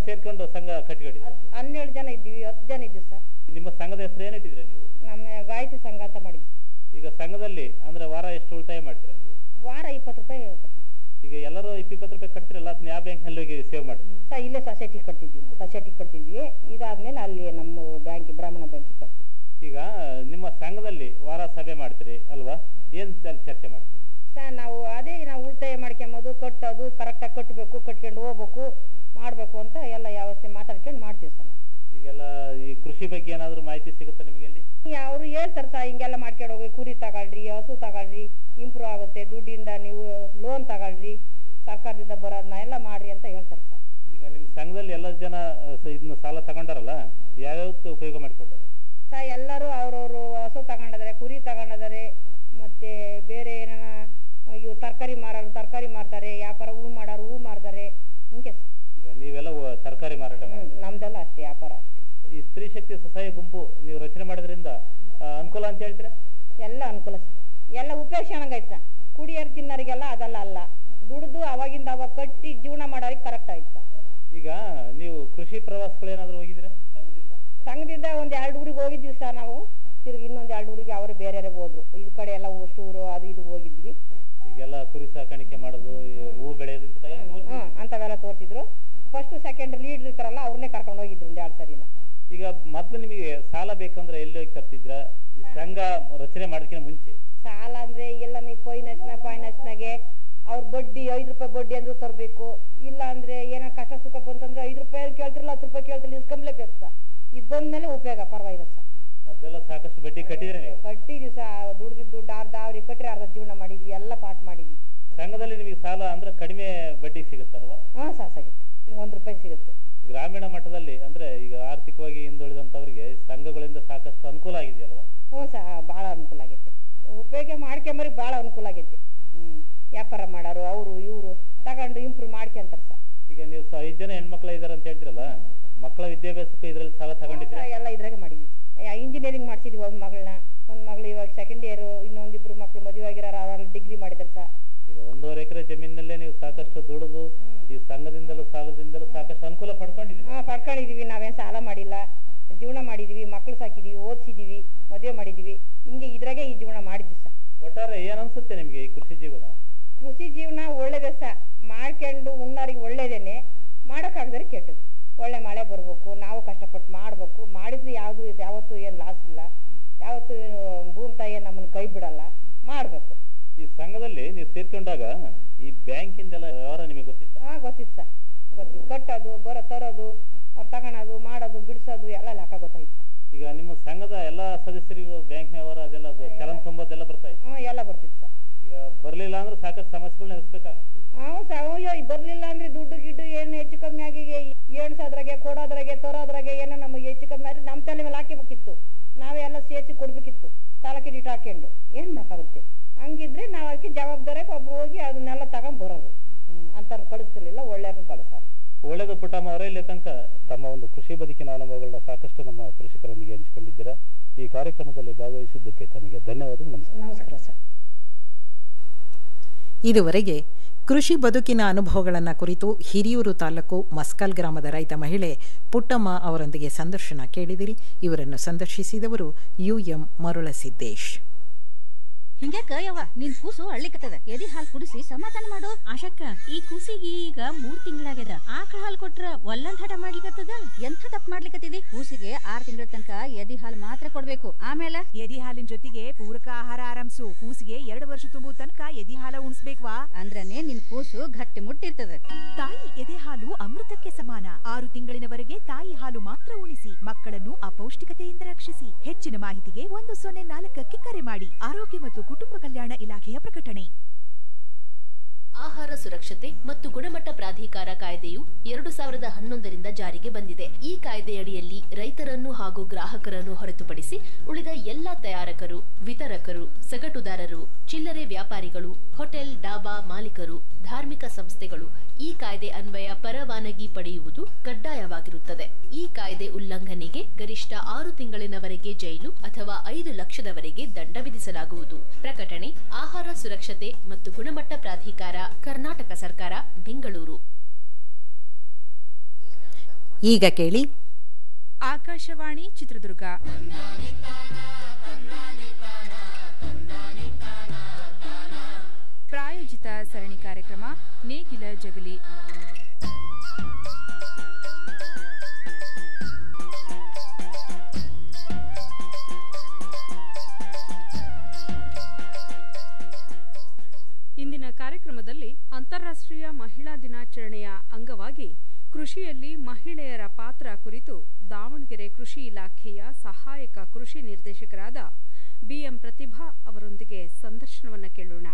ಸೇರ್ಕೊಂಡು ಸಂಘ ಕಟ್ಟಿಕೊಂಡಿದ್ದೀರಾ ನೀವು? ಹನ್ನೆರಡು ಜನ ಇದ್ದೀವಿ ಹತ್ತು ಜನ ಇದ್ದೀವಿ ಸರ್ ನಿಮ್ಮ ಸಂಘದ ಹೆಸರು ಏನಿಟ್ಟಿದ್ರೆ ನೀವು ನಮ್ಮ ಗಾಯತ್ರಿ ಸಂಘ ಅಂತ ಮಾಡಿದ್ವಿ ಸರ್ ಈಗ ಸಂಘದಲ್ಲಿ ಅಂದ್ರೆ ವಾರ ಎಷ್ಟು ಉಳಿತಾಯ ಮಾಡ್ತೀರಾ ನೀವು ವಾರ ಇಪ್ಪತ್ತು ರೂಪಾಯಿ ಕಟ್ಟ ಈಗ ಎಲ್ಲರೂ ಇಪ್ಪಿಪ್ಪತ್ತು ರೂಪಾಯಿ ಕಟ್ತಿರಲ್ಲ ಅದನ್ನ ಯಾವ ಬ್ಯಾಂಕ್ನಲ್ಲಿ ಹೋಗಿ ಸೇವ್ ಮಾಡಿ ನೀವು ಸರ್ ಇಲ್ಲೇ ಸೊಸೈಟಿ ಕಟ್ತಿದ್ವಿ ನಾವು ಸೊಸೈಟಿ ಕಟ್ತಿದ್ವಿ ಇದಾದ್ಮೇಲೆ ಅಲ್ಲಿ ನಮ್ಮ ಬ್ಯಾಂಕ್ ಬ್ರಾಹ್ಮಣ ಬ್ಯಾಂಕಿಗೆ ಕಟ್ತಿದ್ವಿ ಈಗ ನಿಮ್ಮ ಸಂಘದಲ್ಲಿ ವಾರ ಸಭೆ ಮಾಡ್ತೀರಿ ಅಲ್ವಾ ಏನ್ ಅಲ್ಲಿ ಚರ್ಚೆ ಮಾಡ್ತೀರಿ ನೀವು? ಸರ್ ನಾವು ಅದೇ ನಾವು ಉಳಿತಾಯ ಮಾಡ್ಕೊಂಬೋದು ಕಟ್ಟೋದು ಕರೆಕ್ಟಾಗಿ ಕಟ್ಟಬೇಕು ಕಟ್ಕೊಂಡು ಹೋಗ್ಬೇಕು ಮಾಡಬೇಕು ಅಂತ ಎಲ್ಲ ವ್ಯವಸ್ಥೆ ಮಾತಾಡ್ಕೊಂಡು ಮಾಡ್ತೀವಿ ಸರ್ ನಾವು ಈಗೆಲ್ಲ ಈ ಕೃಷಿ ಬಗ್ಗೆ ಏನಾದರೂ ಮಾಹಿತಿ ಸಿಗುತ್ತಾ ನಿಮಗೆ ಅಲ್ಲಿ ಅವರು ಹೇಳ್ತಾರೆ ಸರ್ ಹಿಂಗೆಲ್ಲ ಮಾಡ್ಕೊಂಡು ಹೋಗಿ ಕುರಿ ತಗೊಳ್ರಿ ಹಸು ತಗೊಳ್ರಿ ಇಂಪ್ರೂವ್ ಆಗುತ್ತೆ ದುಡ್ಡಿಂದ ನೀವು ಲೋನ್ ತಗೊಳ್ರಿ ಸರ್ಕಾರದಿಂದ ಬರೋದನ್ನ ಎಲ್ಲ ಮಾಡ್ರಿ ಅಂತ ಹೇಳ್ತಾರೆ ಸರ್ ಈಗ ನಿಮ್ಮ ಸಂಘದಲ್ಲಿ ಎಲ್ಲ ಜನ ಆ, ಸ- ಇದನ್ನ ಸಾಲ ತಗೊಂಡಾರಲ್ಲ ಯಾವ್ಯಾವ್ದಕ್ಕೆ ಉಪಯೋಗ ಮಾಡಿಕೊಂಡಾರೆ ಸರ್ ಎಲ್ಲರೂ ಅವ್ರವ್ರು ಹಸು ತಗೊಂಡಿದ್ದಾರೆ ಕುರಿ ತಗೊಂಡಿದ್ದಾರೆ ಮತ್ತೆ ಬೇರೆ ಏನಾನ ಇವು ತರಕಾರಿ ಮಾರೋರು ತರಕಾರಿ ಮಾರ್ತಾರೆ ವ್ಯಾಪಾರ ಹೂ ಮಾಡೋರು ಹೂ ಮಾರ್ತಾರೆ ಹಿಂಗೆ ಸರ್ ಈಗ ನೀವೆಲ್ಲ ವ- ತರಕಾರಿ ಮಾರಾಟ ಹ್ಮ್, ಮಾಡ್ತೀರಿ ನಮ್ದೆಲ್ಲ ಅಷ್ಟೇ ವ್ಯಾಪಾರ ಅಷ್ಟೇ ಈ ಸ್ತ್ರೀ ಶಕ್ತಿ ಸ್ವಸಹಾಯ ಗುಂಪು ನೀವು ರಚನೆ ಮಾಡೋದ್ರಿಂದ ಆ, ಅನುಕೂಲ ಅಂತ ಹೇಳ್ತೀರಾ ಎಲ್ಲ ಅನುಕೂಲ ಸರ್ ಎಲ್ಲ ಉಪಯೋಗ ಚೆನ್ನಾಗೈತೆ ಸರ್ ಕುಡಿಯೋರು ತಿನ್ನೋರಿಗೆಲ್ಲ ಅದೆಲ್ಲ ಅಲ್ಲ ದುಡ್ದು ಅವಾಗಿಂದ ಅವಾಗ ಕಟ್ಟಿ ಜೀವನ ಮಾಡೋರಿಗೆ ಕರೆಕ್ಟ್ ಆಯ್ತು ಸರ್ ಈಗ ನೀವು ಕೃಷಿ ಪ್ರವಾಸಗಳು ಏನಾದರೂ ಹೋಗಿದ್ದೀರಾ ಸಂಘದಿಂದ ಸಂಘದಿಂದ ಒಂದು ಎರಡು ಊರಿಗೆ ಹೋಗಿದ್ವಿ ಸರ್ ನಾವು ತಿರ್ಗಿ ಇನ್ನೊಂದು ಎರಡು ಊರಿಗೆ ಅವರೇ ಬೇರೆ ಹೋದ್ರು ಈ ಕಡೆ ಎಲ್ಲ ಊರು ಅದು ಇದು ಹೋಗಿದ್ವಿ ಈಗೆಲ್ಲ ಕುರಿ ಸಾಕಾಣಿಕೆ ಮಾಡೋದು ಈ ಹೂ ಬೆಳೆಯೋದ್ರಿಂದ ಹ್ಞೂ ಅಂಥವೆಲ್ಲ ತೋರಿಸಿದ್ರು ಫಸ್ಟ್ ಸೆಕೆಂಡ್ ಲೀಡ್ರ್ ಇರ್ತಾರಲ್ಲ ಅವ್ರನ್ನೇ ಕರ್ಕೊಂಡು ಹೋಗಿದ್ರು ಒಂದು ಎರಡು ಸರಿನ ಈಗ ಮೊದಲು ನಿಮಗೆ ಸಾಲ ಬೇಕಂದ್ರೆ ಎಲ್ಲಿ ಹೋಗಿ ತರ್ತಿದ್ರ ಈ ಸಂಘ ರಚನೆ ಮಾಡೋದಕ್ಕಿಂತ ಮುಂಚೆ ಸಾಲ ಅಂದ್ರೆ ಎಲ್ಲ ನೀವು ಫೈನಾನ್ಸ್ನ ಫೈನಾನ್ಸ್ನಾಗೆ ಅವ್ರ ಬಡ್ಡಿ ಐದು ರೂಪಾಯಿ ಬಡ್ಡಿ ಅಂದ್ರೂ ತರಬೇಕು ಇಲ್ಲ ಅಂದ್ರೆ ಏನೋ ಕಷ್ಟ ಸುಖ ಬಂತಂದ್ರೆ ಐದು ರೂಪಾಯಿ ಕೇಳ್ತಿರಲ್ಲ ಹತ್ತು ರೂಪಾಯಿ ಕೇಳ್ತಿರಲ್ಲ ಇಸ್ಕೊಂಬ್ಲೇಬೇಕು ಸರ್ ಇದು ಬಂದ್ಮೇಲೆ ಉಪಯೋಗ ಪರವಾಗಿಲ್ಲ ಸರ್ ಮೊದಲೆಲ್ಲ ಸಾಕಷ್ಟು ಬಡ್ಡಿ ಕಟ್ಟಿದ್ರೆ ನೀವು ಕಟ್ಟಿದ್ವಿ ಸರ್ ದುಡ್ದಿದ್ದು ದುಡ್ಡು ಅರ್ಧ ಅವ್ರಿಗೆ ಕಟ್ರಿ ಅರ್ಧ ಜೀವನ ಮಾಡಿದ್ವಿ ಎಲ್ಲ ಪಾಠ ಮಾಡಿದ್ವಿ ಸಂಘದಲ್ಲಿ ನಿಮಗೆ ಸಾಲ ಅಂದ್ರೆ ಕಡಿಮೆ ಬಡ್ಡಿ ಸಿಗುತ್ತಲ್ವಾ ಹಾಂ ಸಾಕು ಸಿಗುತ್ತೆ ಒಂದು ರೂಪಾಯಿ ಸಿಗುತ್ತೆ ಗ್ರಾಮೀಣ ಮಟ್ಟದಲ್ಲಿ ಅಂದ್ರೆ ಈಗ ಆರ್ಥಿಕವಾಗಿ ಹಿಂದುಳಿದಂತವರಿಗೆ ಸಂಘಗಳಿಂದ ಸಾಕಷ್ಟು ಅನುಕೂಲ ಆಗಿದೆಯಲ್ವಾ ಹ್ಞೂ ಸಹ ಭಾಳ ಅನುಕೂಲ ಆಗೈತೆ ಉಪಯೋಗ ಮಾಡ್ಕೊಂಬರಿಗೆ ಭಾಳ ಅನುಕೂಲ ಆಗೈತೆ ಹ್ಞೂ ವ್ಯಾಪಾರ ಮಾಡೋರು ಅವರು ಇವರು ತಗೊಂಡು ಇಂಪ್ರೂವ್ ಮಾಡ್ಕೊಂತಾರೆ ಸರ್ ಈಗ ನೀವು ಸ ಐದು ಜನ ಹೆಣ್ಮಕ್ಳ ಇದಾರೆ ಅಂತ ಹೇಳ್ತಿರಲ್ಲ ಮಕ್ಕಳ ವಿದ್ಯಾಭ್ಯಾಸಕ್ಕೆ ಇದರಲ್ಲಿ ಸಾಲ ತಗೊಂಡಿದ್ರೆ ಎಲ್ಲ ಇದ್ರಾಗೆ ಮಾಡಿದ್ವಿ ಇಂಜಿನಿಯರಿಂಗ್ ಮಾಡಿಸಿದ್ವಿ ಒಂದು ಮಗಳನ್ನ ಒಂದು ಮಗಳು ಇವಾಗ ಸೆಕೆಂಡ್ ಇಯರು ಇನ್ನೊಂದಿಬ್ರು ಮಕ್ಕಳು ಮದುವೆ ಆಗಿರೋರು ಅವರೆಲ್ಲ ಡಿಗ್ರಿ ಮಾಡಿದ್ದಾರೆ ಸರ್ ಈಗ ಒಂದೂವರೆ ಎಕರೆ ಜಮೀನಿನಲ್ಲೇ ನೀವು ಸಾಕಷ್ಟು ದುಡಿದು ಈ ಸಂಘದಿಂದಲೂ ಸಾಲದಿಂದಲೂ ಸಾಕಷ್ಟು ಅನುಕೂಲ ಪಡ್ಕೊಂಡಿದ್ದೀರಿ ಹಾಂ ಪಡ್ಕೊಂಡಿದೀವಿ ನಾವೇನು ಸಾಲ ಮಾಡಿಲ್ಲ ಜೀವನ ಮಾಡಿದೀವಿ ಮಕ್ಕಳು ಸಾಕಿದೀವಿ ಓದಿಸಿದೀವಿ ಮದುವೆ ಮಾಡಿದೀವಿ ಹಿಂಗೆ ಇದ್ರಾಗೆ ಈ ಜೀವನ ಮಾಡಿದ್ವಿ ಸರ್ ಒಟ್ಟಾರೆ ಏನ್ ಅನ್ಸುತ್ತೆ ನಿಮಗೆ ಈ ಕೃಷಿ ಜೀವನ ಕೃಷಿ ಜೀವನ ಒಳ್ಳೇದೇ ಸಹ ಮಾಡ್ಕೊಂಡು ಉಣ್ಣೋರಿಗೆ ಒಳ್ಳೇದೇನೆ ಮಾಡೋಕ್ಕಾಗದ್ರೆ ಕೆಟ್ಟದ್ದು ಒಳ್ಳೆ ಮಳೆ ಬರಬೇಕು ನಾವು ಕಷ್ಟಪಟ್ಟು ಮಾಡಬೇಕು ಮಾಡಿದ್ರೆ ಯಾವುದು ಯಾವತ್ತೂ ಏನು ಲಾಸ್ ಇಲ್ಲ ಯಾವತ್ತೂ ಭೂಮಿ ತಾಯಿ ನಮ್ಮನ್ನು ಕೈ ಬಿಡಲ್ಲ ಮಾಡಬೇಕು ಈ ಸಂಘದಲ್ಲಿ ನೀವು ಸೇರ್ಕೊಂಡಾಗ ಈ ಬ್ಯಾಂಕಿಂದೆಲ್ಲ ವ್ಯವಹಾರ ನಿಮಗೆ ಗೊತ್ತಿತ್ತ ಹಾಂ ಗೊತ್ತಿತ್ತು ಸರ್ ಗೊತ್ತಿತ್ತು ಕಟ್ಟೋದು ಬರೋ ತರೋದು ಅವ್ರು ತಗೊಳೋದು ಮಾಡೋದು ಬಿಡಿಸೋದು ಎಲ್ಲ ಲೆಕ್ಕ ಗೊತ್ತಾಯ್ತು ಸರ್ ಈಗ ನಿಮ್ಮ ಸಂಘದ ಎಲ್ಲ ಸದಸ್ಯರಿಗೂ ಬ್ಯಾಂಕ್ ವ್ಯವಹಾರ ಅದೆಲ್ಲ ಗೊ- ಚಲನ್ ತುಂಬೋದೆಲ್ಲ ಬರ್ತಾ ಇತ್ತು ಹ್ಞೂ ಎಲ್ಲ ಬರ್ತಿತ್ತು ಸರ್ ಈಗ ಬರ್ಲಿಲ್ಲ ಅಂದ್ರೆ ಸಾಕಷ್ಟು ಸಮಸ್ಯೆಗಳನ್ನ ಎದುರಿಸ್ಬೇಕಾಗ್ತದೆ ಹ್ಞೂ ಸರ್ ಅಯ್ಯೋ ಬರಲಿಲ್ಲ ಅಂದ್ರೆ ದುಡ್ಡು ಗಿಡ್ಡು ಏನು ಹೆಚ್ಚು ಕಮ್ಮಿ ಆಗಿ ಎಣ್ಸೋದ್ರಾಗೆ ಕೊಡೋದ್ರಾಗೆ ತರೋದ್ರಾಗೆ ಏನೋ ನಮಗೆ ಹೆಚ್ಚು ಕಮ್ಮಿ ಆದರೆ ನಮ್ಮ ತಲೆ ಮೇಲೆ ಹಾಕಿಬೇಕಿತ್ತು ನಾವೇ ಎಲ್ಲ ಸೇರಿಸಿ ಕೊಡಬೇಕಿತ್ತು ಸಾಲ ಕ್ರೆಡಿಟ್ ಹಾಕ್ಕೊಂಡು ಏನು ಮಾಡೋಕ್ಕಾಗುತ್ತೆ ಹಂಗಿದ್ರೆ ನಾವು ಅದಕ್ಕೆ ಜವಾಬ್ದಾರಿಗೆ ಒಬ್ರು ಹೋಗಿ ಅದನ್ನೆಲ್ಲ ತಗೊಂಡ್ ಬರೋರು ಹ್ಞೂ ಅಂಥವ್ರು ಕಳಿಸ್ತಿರ್ಲಿಲ್ಲ ಒಳ್ಳೆಯವ್ರನ್ನ ಕಳಿಸೋರು ಒಳ್ಳೆಯದು ಪುಟ್ಟಮ್ಮ ಅವರೇ ಇಲ್ಲಿ ತನಕ ತಮ್ಮ ಒಂದು ಕೃಷಿ ಬದುಕಿನ ಅನುಭವಗಳನ್ನ ಸಾಕಷ್ಟು ನಮ್ಮ ಕೃಷಿಕರೊಂದಿಗೆ ಹಂಚಿಕೊಂಡಿದ್ದೀರಾ ಈ ಕಾರ್ಯಕ್ರಮದಲ್ಲಿ ಭಾಗವಹಿಸಿದ್ದಕ್ಕೆ ತಮಗೆ ಧನ್ಯವಾದಗಳು ನಮಸ್ಕಾರ ನಮಸ್ಕಾರ ಸರ್ ಇದುವರೆಗೆ ಕೃಷಿ ಬದುಕಿನ ಅನುಭವಗಳನ್ನು ಕುರಿತು ಹಿರಿಯೂರು ತಾಲೂಕು ಮಸ್ಕಲ್ ಗ್ರಾಮದ ರೈತ ಮಹಿಳೆ ಪುಟ್ಟಮ್ಮ ಅವರೊಂದಿಗೆ ಸಂದರ್ಶನ ಕೇಳಿದಿರಿ ಇವರನ್ನು ಸಂದರ್ಶಿಸಿದವರು ಯು ಎಂ ಮರುಳಸಿದ್ದೇಶ್ ಹಿಂಗ್ಯಾಕ ಯವ್ವ ನಿನ್ ಕೂಸು ಅಳ್ಳಿಕತ್ತದ ಎದಿ ಹಾಲ್ ಕುಡಿಸಿ ಸಮಾಧಾನ ಮಾಡು ಆಶಕ್ಕ ಈ ಕೂಸಿಗೆ ಈಗ ಮೂರ್ ತಿಂಗಳಾಗ್ಯದ ಆಕಳ ಹಾಲ್ ಕೊಟ್ರ ಒಲ್ಲಂದ್ ಹಠ ಮಾಡ್ಲಿಕತ್ತದ ಎಂಥ ತಪ್ಪ ಮಾಡ್ಲಿಕತ್ತಿದಿ ಕೂಸಿಗೆ ಆರ್ ತಿಂಗಳ ತನಕ ಎದಿ ಹಾಲ್ ಮಾತ್ರ ಕೊಡ್ಬೇಕು ಆಮೇಲೆ ಎದಿ ಹಾಲಿನ ಜೊತೆಗೆ ಪೂರಕ ಆಹಾರ ಆರಂಭಿಸು ಕೂಸಿಗೆ ಎರಡು ವರ್ಷ ತುಂಬು ತನಕ ಎದಿ ಹಾಲ ಉಣಿಸ್ಬೇಕ್ವಾ ಅಂದ್ರನೇ ನಿನ್ ಕೂಸು ಗಟ್ಟಿ ಮುಟ್ಟಿರ್ತದ ತಾಯಿ ಎದೆ ಹಾಲು ಅಮೃತಕ್ಕೆ ಸಮಾನ ಆರು ತಿಂಗಳಿನವರೆಗೆ ತಾಯಿ ಹಾಲು ಮಾತ್ರ ಉಣಿಸಿ ಮಕ್ಕಳನ್ನು ಅಪೌಷ್ಟಿಕತೆಯಿಂದ ರಕ್ಷಿಸಿ ಹೆಚ್ಚಿನ ಮಾಹಿತಿಗೆ ಒಂದು ಸೊನ್ನೆ ನಾಲ್ಕಕ್ಕೆ ಕರೆ ಮಾಡಿ ಆರೋಗ್ಯ ಮತ್ತು ಕುಟುಂಬ ಕಲ್ಯಾಣ ಇಲಾಖೆಯ ಪ್ರಕಟಣೆ ಆಹಾರ ಸುರಕ್ಷತೆ ಮತ್ತು ಗುಣಮಟ್ಟ ಪ್ರಾಧಿಕಾರ ಕಾಯ್ದೆಯು ಎರಡು ಸಾವಿರದ ಹನ್ನೊಂದರಿಂದ ಜಾರಿಗೆ ಬಂದಿದೆ ಈ ಕಾಯ್ದೆಯಡಿಯಲ್ಲಿ ರೈತರನ್ನು ಹಾಗೂ ಗ್ರಾಹಕರನ್ನು ಹೊರತುಪಡಿಸಿ ಉಳಿದ ಎಲ್ಲ ತಯಾರಕರು ವಿತರಕರು ಸಗಟುದಾರರು ಚಿಲ್ಲರೆ ವ್ಯಾಪಾರಿಗಳು ಹೋಟೆಲ್ ಡಾಬಾ ಮಾಲೀಕರು ಧಾರ್ಮಿಕ ಸಂಸ್ಥೆಗಳು ಈ ಕಾಯ್ದೆ ಅನ್ವಯ ಪರವಾನಗಿ ಪಡೆಯುವುದು ಕಡ್ಡಾಯವಾಗಿರುತ್ತದೆ ಈ ಕಾಯ್ದೆ ಉಲ್ಲಂಘನೆಗೆ ಗರಿಷ್ಠ ಆರು ತಿಂಗಳಿನವರೆಗೆ ಜೈಲು ಅಥವಾ ಐದು ಲಕ್ಷದವರೆಗೆ ದಂಡ ವಿಧಿಸಲಾಗುವುದು ಪ್ರಕಟಣೆ ಆಹಾರ ಸುರಕ್ಷತೆ ಮತ್ತು ಗುಣಮಟ್ಟ ಪ್ರಾಧಿಕಾರ ಕರ್ನಾಟಕ ಸರ್ಕಾರ ಬೆಂಗಳೂರು ಈಗ ಕೇಳಿ ಆಕಾಶವಾಣಿ ಚಿತ್ರದುರ್ಗ ಪ್ರಾಯೋಜಿತ ಸರಣಿ ಕಾರ್ಯಕ್ರಮ ನೇಗಿಲ ಜಗಲಿ ಇಂದಿನ ಕಾರ್ಯಕ್ರಮದಲ್ಲಿ ಅಂತಾರಾಷ್ಟ್ರೀಯ ಮಹಿಳಾ ದಿನಾಚರಣೆಯ ಅಂಗವಾಗಿ ಕೃಷಿಯಲ್ಲಿ ಮಹಿಳೆಯರ ಪಾತ್ರ ಕುರಿತು ದಾವಣಗೆರೆ ಕೃಷಿ ಇಲಾಖೆಯ ಸಹಾಯಕ ಕೃಷಿ ನಿರ್ದೇಶಕರಾದ ಬಿಎಂ ಪ್ರತಿಭಾ ಅವರೊಂದಿಗೆ ಸಂದರ್ಶನವನ್ನು ಕೇಳೋಣ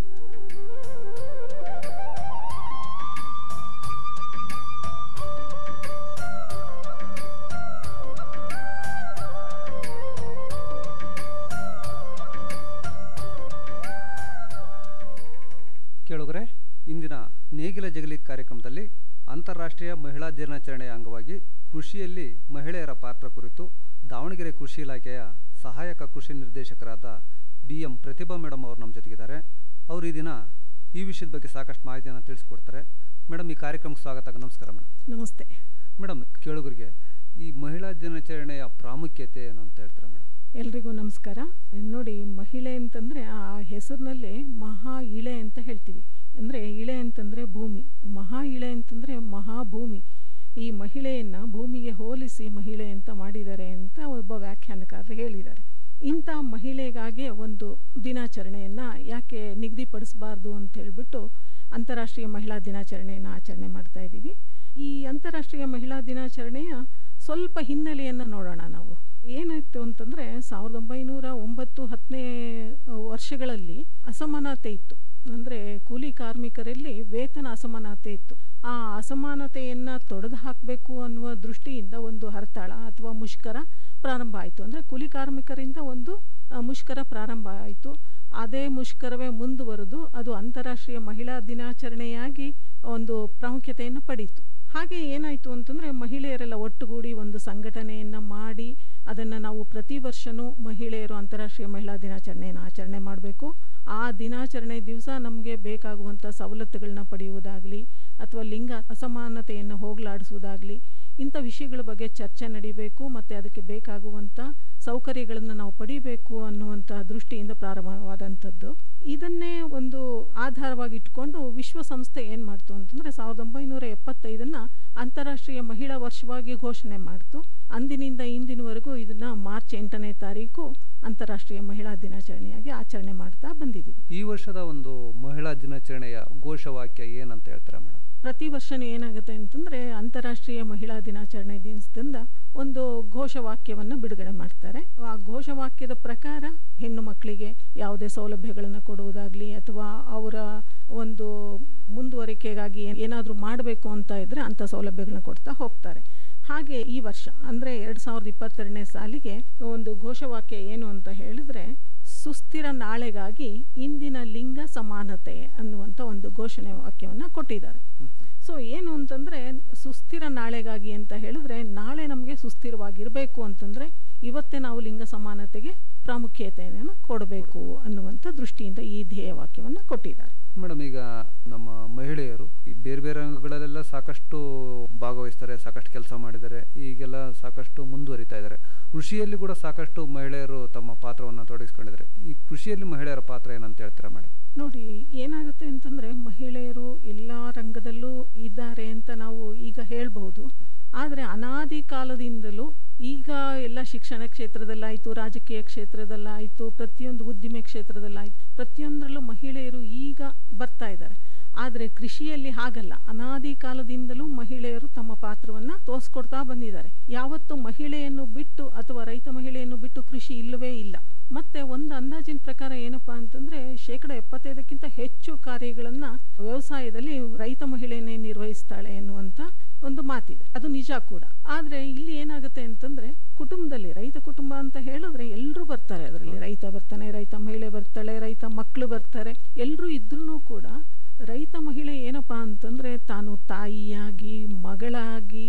ಕೇಳುಗರೆ ಇಂದಿನ ನೇಗಿಲ ಜಗಲಿ ಕಾರ್ಯಕ್ರಮದಲ್ಲಿ ಅಂತಾರಾಷ್ಟ್ರೀಯ ಮಹಿಳಾ ದಿನಾಚರಣೆಯ ಅಂಗವಾಗಿ ಕೃಷಿಯಲ್ಲಿ ಮಹಿಳೆಯರ ಪಾತ್ರ ಕುರಿತು ದಾವಣಗೆರೆ ಕೃಷಿ ಇಲಾಖೆಯ ಸಹಾಯಕ ಕೃಷಿ ನಿರ್ದೇಶಕರಾದ ಬಿ ಎಂ ಪ್ರತಿಭಾ ಮೇಡಮ್ ಅವರು ನಮ್ಮ ಜೊತೆಗಿದ್ದಾರೆ ಅವರು ಈ ದಿನ ಈ ವಿಷಯದ ಬಗ್ಗೆ ಸಾಕಷ್ಟು ಮಾಹಿತಿಯನ್ನು ತಿಳಿಸ್ಕೊಡ್ತಾರೆ ಮೇಡಮ್ ಈ ಕಾರ್ಯಕ್ರಮಕ್ಕೆ ಸ್ವಾಗತ ನಮಸ್ಕಾರ ಮೇಡಮ್ ನಮಸ್ತೆ ಮೇಡಮ್ ಕೇಳುಗರಿಗೆ ಈ ಮಹಿಳಾ ದಿನಾಚರಣೆಯ ಪ್ರಾಮುಖ್ಯತೆ ಏನು ಅಂತ ಹೇಳ್ತೀರಾ ಮೇಡಮ್ ಎಲ್ರಿಗೂ ನಮಸ್ಕಾರ ನೋಡಿ ಮಹಿಳೆ ಅಂತಂದರೆ ಆ ಹೆಸರಿನಲ್ಲೇ ಮಹಾ ಇಳೆ ಅಂತ ಹೇಳ್ತೀವಿ ಅಂದರೆ ಇಳೆ ಅಂತಂದರೆ ಭೂಮಿ ಮಹಾ ಇಳೆ ಅಂತಂದರೆ ಮಹಾಭೂಮಿ ಈ ಮಹಿಳೆಯನ್ನು ಭೂಮಿಗೆ ಹೋಲಿಸಿ ಮಹಿಳೆ ಅಂತ ಮಾಡಿದ್ದಾರೆ ಅಂತ ಒಬ್ಬ ವ್ಯಾಖ್ಯಾನಕಾರರು ಹೇಳಿದ್ದಾರೆ ಇಂಥ ಮಹಿಳೆಗಾಗಿ ಒಂದು ದಿನಾಚರಣೆಯನ್ನು ಯಾಕೆ ನಿಗದಿಪಡಿಸಬಾರ್ದು ಅಂತ ಹೇಳ್ಬಿಟ್ಟು ಅಂತಾರಾಷ್ಟ್ರೀಯ ಮಹಿಳಾ ದಿನಾಚರಣೆಯನ್ನು ಆಚರಣೆ ಮಾಡ್ತಾ ಇದ್ದೀವಿ ಈ ಅಂತಾರಾಷ್ಟ್ರೀಯ ಮಹಿಳಾ ದಿನಾಚರಣೆಯ ಸ್ವಲ್ಪ ಹಿನ್ನೆಲೆಯನ್ನು ನೋಡೋಣ ನಾವು ಏನಾಯಿತು ಅಂತಂದರೆ ಸಾವಿರದ ಒಂಬೈನೂರ ಒಂಬತ್ತು ಹತ್ತನೇ ವರ್ಷಗಳಲ್ಲಿ ಅಸಮಾನತೆ ಇತ್ತು ಅಂದರೆ ಕೂಲಿ ಕಾರ್ಮಿಕರಲ್ಲಿ ವೇತನ ಅಸಮಾನತೆ ಇತ್ತು ಆ ಅಸಮಾನತೆಯನ್ನು ತೊಡೆದು ಹಾಕಬೇಕು ಅನ್ನುವ ದೃಷ್ಟಿಯಿಂದ ಒಂದು ಹರತಾಳ ಅಥವಾ ಮುಷ್ಕರ ಪ್ರಾರಂಭ ಆಯಿತು ಅಂದರೆ ಕೂಲಿ ಕಾರ್ಮಿಕರಿಂದ ಒಂದು ಮುಷ್ಕರ ಪ್ರಾರಂಭ ಆಯಿತು ಅದೇ ಮುಷ್ಕರವೇ ಮುಂದುವರೆದು ಅದು ಅಂತಾರಾಷ್ಟ್ರೀಯ ಮಹಿಳಾ ದಿನಾಚರಣೆಯಾಗಿ ಒಂದು ಪ್ರಾಮುಖ್ಯತೆಯನ್ನು ಪಡೀತು ಹಾಗೆ ಏನಾಯಿತು ಅಂತಂದರೆ ಮಹಿಳೆಯರೆಲ್ಲ ಒಟ್ಟುಗೂಡಿ ಒಂದು ಸಂಘಟನೆಯನ್ನು ಮಾಡಿ ಅದನ್ನು ನಾವು ಪ್ರತಿ ವರ್ಷವೂ ಮಹಿಳೆಯರು ಅಂತಾರಾಷ್ಟ್ರೀಯ ಮಹಿಳಾ ದಿನಾಚರಣೆಯನ್ನು ಆಚರಣೆ ಮಾಡಬೇಕು ಆ ದಿನಾಚರಣೆ ದಿವಸ ನಮಗೆ ಬೇಕಾಗುವಂಥ ಸವಲತ್ತುಗಳನ್ನ ಪಡೆಯುವುದಾಗಲಿ ಅಥವಾ ಲಿಂಗ ಅಸಮಾನತೆಯನ್ನು ಹೋಗಲಾಡಿಸುವುದಾಗಲಿ ಇಂಥ ವಿಷಯಗಳ ಬಗ್ಗೆ ಚರ್ಚೆ ನಡೀಬೇಕು ಮತ್ತು ಅದಕ್ಕೆ ಬೇಕಾಗುವಂಥ ಸೌಕರ್ಯಗಳನ್ನು ನಾವು ಪಡಿಬೇಕು ಅನ್ನುವಂಥ ದೃಷ್ಟಿಯಿಂದ ಪ್ರಾರಂಭವಾದಂಥದ್ದು ಇದನ್ನೇ ಒಂದು ಆಧಾರವಾಗಿ ಇಟ್ಕೊಂಡು ವಿಶ್ವಸಂಸ್ಥೆ ಏನು ಮಾಡ್ತು ಅಂತಂದರೆ ಸಾವಿರದ ಒಂಬೈನೂರ ಎಪ್ಪತ್ತೈದನ್ನು ಅಂತಾರಾಷ್ಟ್ರೀಯ ಮಹಿಳಾ ವರ್ಷವಾಗಿ ಘೋಷಣೆ ಮಾಡ್ತು ಅಂದಿನಿಂದ ಇಂದಿನವರೆಗೂ ಇದನ್ನು ಮಾರ್ಚ್ ಎಂಟನೇ ತಾರೀಕು ಅಂತಾರಾಷ್ಟ್ರೀಯ ಮಹಿಳಾ ದಿನಾಚರಣೆಯಾಗಿ ಆಚರಣೆ ಮಾಡ್ತಾ ಬಂದಿದ್ದೀವಿ ಈ ವರ್ಷದ ಒಂದು ಮಹಿಳಾ ದಿನಾಚರಣೆಯ ಘೋಷವಾಕ್ಯ ಏನಂತ ಹೇಳ್ತೀರಾ ಮೇಡಮ್ ಪ್ರತಿ ವರ್ಷವೂ ಏನಾಗುತ್ತೆ ಅಂತಂದರೆ ಅಂತಾರಾಷ್ಟ್ರೀಯ ಮಹಿಳಾ ದಿನಾಚರಣೆ ದಿನದಿಂದ ಒಂದು ಘೋಷವಾಕ್ಯವನ್ನು ಬಿಡುಗಡೆ ಮಾಡ್ತಾರೆ ಆ ಘೋಷವಾಕ್ಯದ ಪ್ರಕಾರ ಹೆಣ್ಣು ಮಕ್ಕಳಿಗೆ ಯಾವುದೇ ಸೌಲಭ್ಯಗಳನ್ನು ಕೊಡುವುದಾಗಲಿ ಅಥವಾ ಅವರ ಒಂದು ಮುಂದುವರಿಕೆಗಾಗಿ ಏನಾದರೂ ಮಾಡಬೇಕು ಅಂತ ಇದ್ದರೆ ಅಂಥ ಸೌಲಭ್ಯಗಳನ್ನ ಕೊಡ್ತಾ ಹೋಗ್ತಾರೆ ಹಾಗೆ ಈ ವರ್ಷ ಅಂದರೆ ಎರಡು ಸಾವಿರದ ಇಪ್ಪತ್ತೆರಡನೇ ಸಾಲಿಗೆ ಒಂದು ಘೋಷವಾಕ್ಯ ಏನು ಅಂತ ಹೇಳಿದ್ರೆ ಸುಸ್ಥಿರ ನಾಳೆಗಾಗಿ ಇಂದಿನ ಲಿಂಗ ಸಮಾನತೆ ಅನ್ನುವಂಥ ಒಂದು ಘೋಷಣೆ ವಾಕ್ಯವನ್ನು ಕೊಟ್ಟಿದ್ದಾರೆ ಸೊ ಏನು ಅಂತಂದರೆ ಸುಸ್ಥಿರ ನಾಳೆಗಾಗಿ ಅಂತ ಹೇಳಿದ್ರೆ ನಾಳೆ ನಮಗೆ ಸುಸ್ಥಿರವಾಗಿರಬೇಕು ಅಂತಂದರೆ ಇವತ್ತೇ ನಾವು ಲಿಂಗ ಸಮಾನತೆಗೆ ಪ್ರಾಮುಖ್ಯತೆಯನ್ನು ಕೊಡಬೇಕು ಅನ್ನುವಂಥ ದೃಷ್ಟಿಯಿಂದ ಈ ಧ್ಯೇಯ ವಾಕ್ಯವನ್ನು ಕೊಟ್ಟಿದ್ದಾರೆ ಮೇಡಮ್ ಈಗ ನಮ್ಮ ಮಹಿಳೆಯರು ಈ ಬೇರೆ ಬೇರೆ ರಂಗಗಳಲ್ಲೆಲ್ಲ ಸಾಕಷ್ಟು ಭಾಗವಹಿಸ್ತಾರೆ ಸಾಕಷ್ಟು ಕೆಲಸ ಮಾಡಿದ್ದಾರೆ ಈಗೆಲ್ಲ ಸಾಕಷ್ಟು ಮುಂದುವರಿತಾ ಇದ್ದಾರೆ ಕೃಷಿಯಲ್ಲಿ ಕೂಡ ಸಾಕಷ್ಟು ಮಹಿಳೆಯರು ತಮ್ಮ ಪಾತ್ರವನ್ನು ತೊಡಗಿಸ್ಕೊಂಡಿದ್ದಾರೆ ಈ ಕೃಷಿಯಲ್ಲಿ ಮಹಿಳೆಯರ ಪಾತ್ರ ಏನಂತ ಹೇಳ್ತೀರಾ ಮೇಡಮ್ ನೋಡಿ ಏನಾಗುತ್ತೆ ಅಂತಂದರೆ ಮಹಿಳೆಯರು ಎಲ್ಲ ರಂಗದಲ್ಲೂ ಇದ್ದಾರೆ ಅಂತ ನಾವು ಈಗ ಹೇಳ್ಬೋದು ಆದರೆ ಅನಾದಿ ಕಾಲದಿಂದಲೂ ಈಗ ಎಲ್ಲ ಶಿಕ್ಷಣ ಕ್ಷೇತ್ರದಲ್ಲಾಯಿತು ರಾಜಕೀಯ ಕ್ಷೇತ್ರದಲ್ಲಾಯಿತು ಪ್ರತಿಯೊಂದು ಉದ್ದಿಮೆ ಕ್ಷೇತ್ರದಲ್ಲಾಯಿತು ಪ್ರತಿಯೊಂದರಲ್ಲೂ ಮಹಿಳೆಯರು ಈಗ ಬರ್ತಾ ಇದ್ದಾರೆ ಆದರೆ ಕೃಷಿಯಲ್ಲಿ ಹಾಗಲ್ಲ ಅನಾದಿ ಕಾಲದಿಂದಲೂ ಮಹಿಳೆಯರು ತಮ್ಮ ಪಾತ್ರವನ್ನು ತೋರಿಸ್ಕೊಡ್ತಾ ಬಂದಿದ್ದಾರೆ ಯಾವತ್ತು ಮಹಿಳೆಯನ್ನು ಬಿಟ್ಟು ಅಥವಾ ರೈತ ಮಹಿಳೆಯನ್ನು ಬಿಟ್ಟು ಕೃಷಿ ಇಲ್ಲವೇ ಇಲ್ಲ ಮತ್ತೆ ಒಂದು ಅಂದಾಜಿನ ಪ್ರಕಾರ ಏನಪ್ಪಾ ಅಂತಂದ್ರೆ ಶೇಕಡ ಎಪ್ಪತ್ತೈದಕ್ಕಿಂತ ಹೆಚ್ಚು ಕಾರ್ಯಗಳನ್ನು ವ್ಯವಸಾಯದಲ್ಲಿ ರೈತ ಮಹಿಳೆಯನ್ನೇ ನಿರ್ವಹಿಸ್ತಾಳೆ ಎನ್ನುವಂಥ ಒಂದು ಮಾತಿದೆ ಅದು ನಿಜ ಕೂಡ ಆದರೆ ಇಲ್ಲಿ ಏನಾಗುತ್ತೆ ಅಂತಂದ್ರೆ ಕುಟುಂಬದಲ್ಲಿ ರೈತ ಕುಟುಂಬ ಅಂತ ಹೇಳಿದ್ರೆ ಎಲ್ಲರೂ ಬರ್ತಾರೆ ಅದರಲ್ಲಿ ರೈತ ಬರ್ತಾನೆ ರೈತ ಮಹಿಳೆ ಬರ್ತಾಳೆ ರೈತ ಮಕ್ಕಳು ಬರ್ತಾರೆ ಎಲ್ಲರೂ ಇದ್ರೂ ಕೂಡ ರೈತ ಮಹಿಳೆ ಏನಪ್ಪಾ ಅಂತಂದ್ರೆ ತಾನು ತಾಯಿಯಾಗಿ ಮಗಳಾಗಿ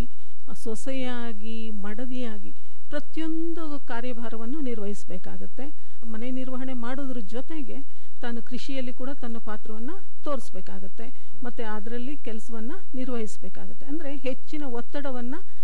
ಸೊಸೆಯಾಗಿ ಮಡದಿಯಾಗಿ ಪ್ರತಿಯೊಂದು ಕಾರ್ಯಭಾರವನ್ನು ನಿರ್ವಹಿಸಬೇಕಾಗತ್ತೆ ಮನೆ ನಿರ್ವಹಣೆ ಮಾಡೋದ್ರ ಜೊತೆಗೆ ತಾನು ಕೃಷಿಯಲ್ಲಿ ಕೂಡ ತನ್ನ ಪಾತ್ರವನ್ನು ತೋರಿಸ್ಬೇಕಾಗತ್ತೆ ಮತ್ತು ಅದರಲ್ಲಿ ಕೆಲಸವನ್ನು ನಿರ್ವಹಿಸಬೇಕಾಗತ್ತೆ ಅಂದರೆ ಹೆಚ್ಚಿನ ಒತ್ತಡವನ್ನು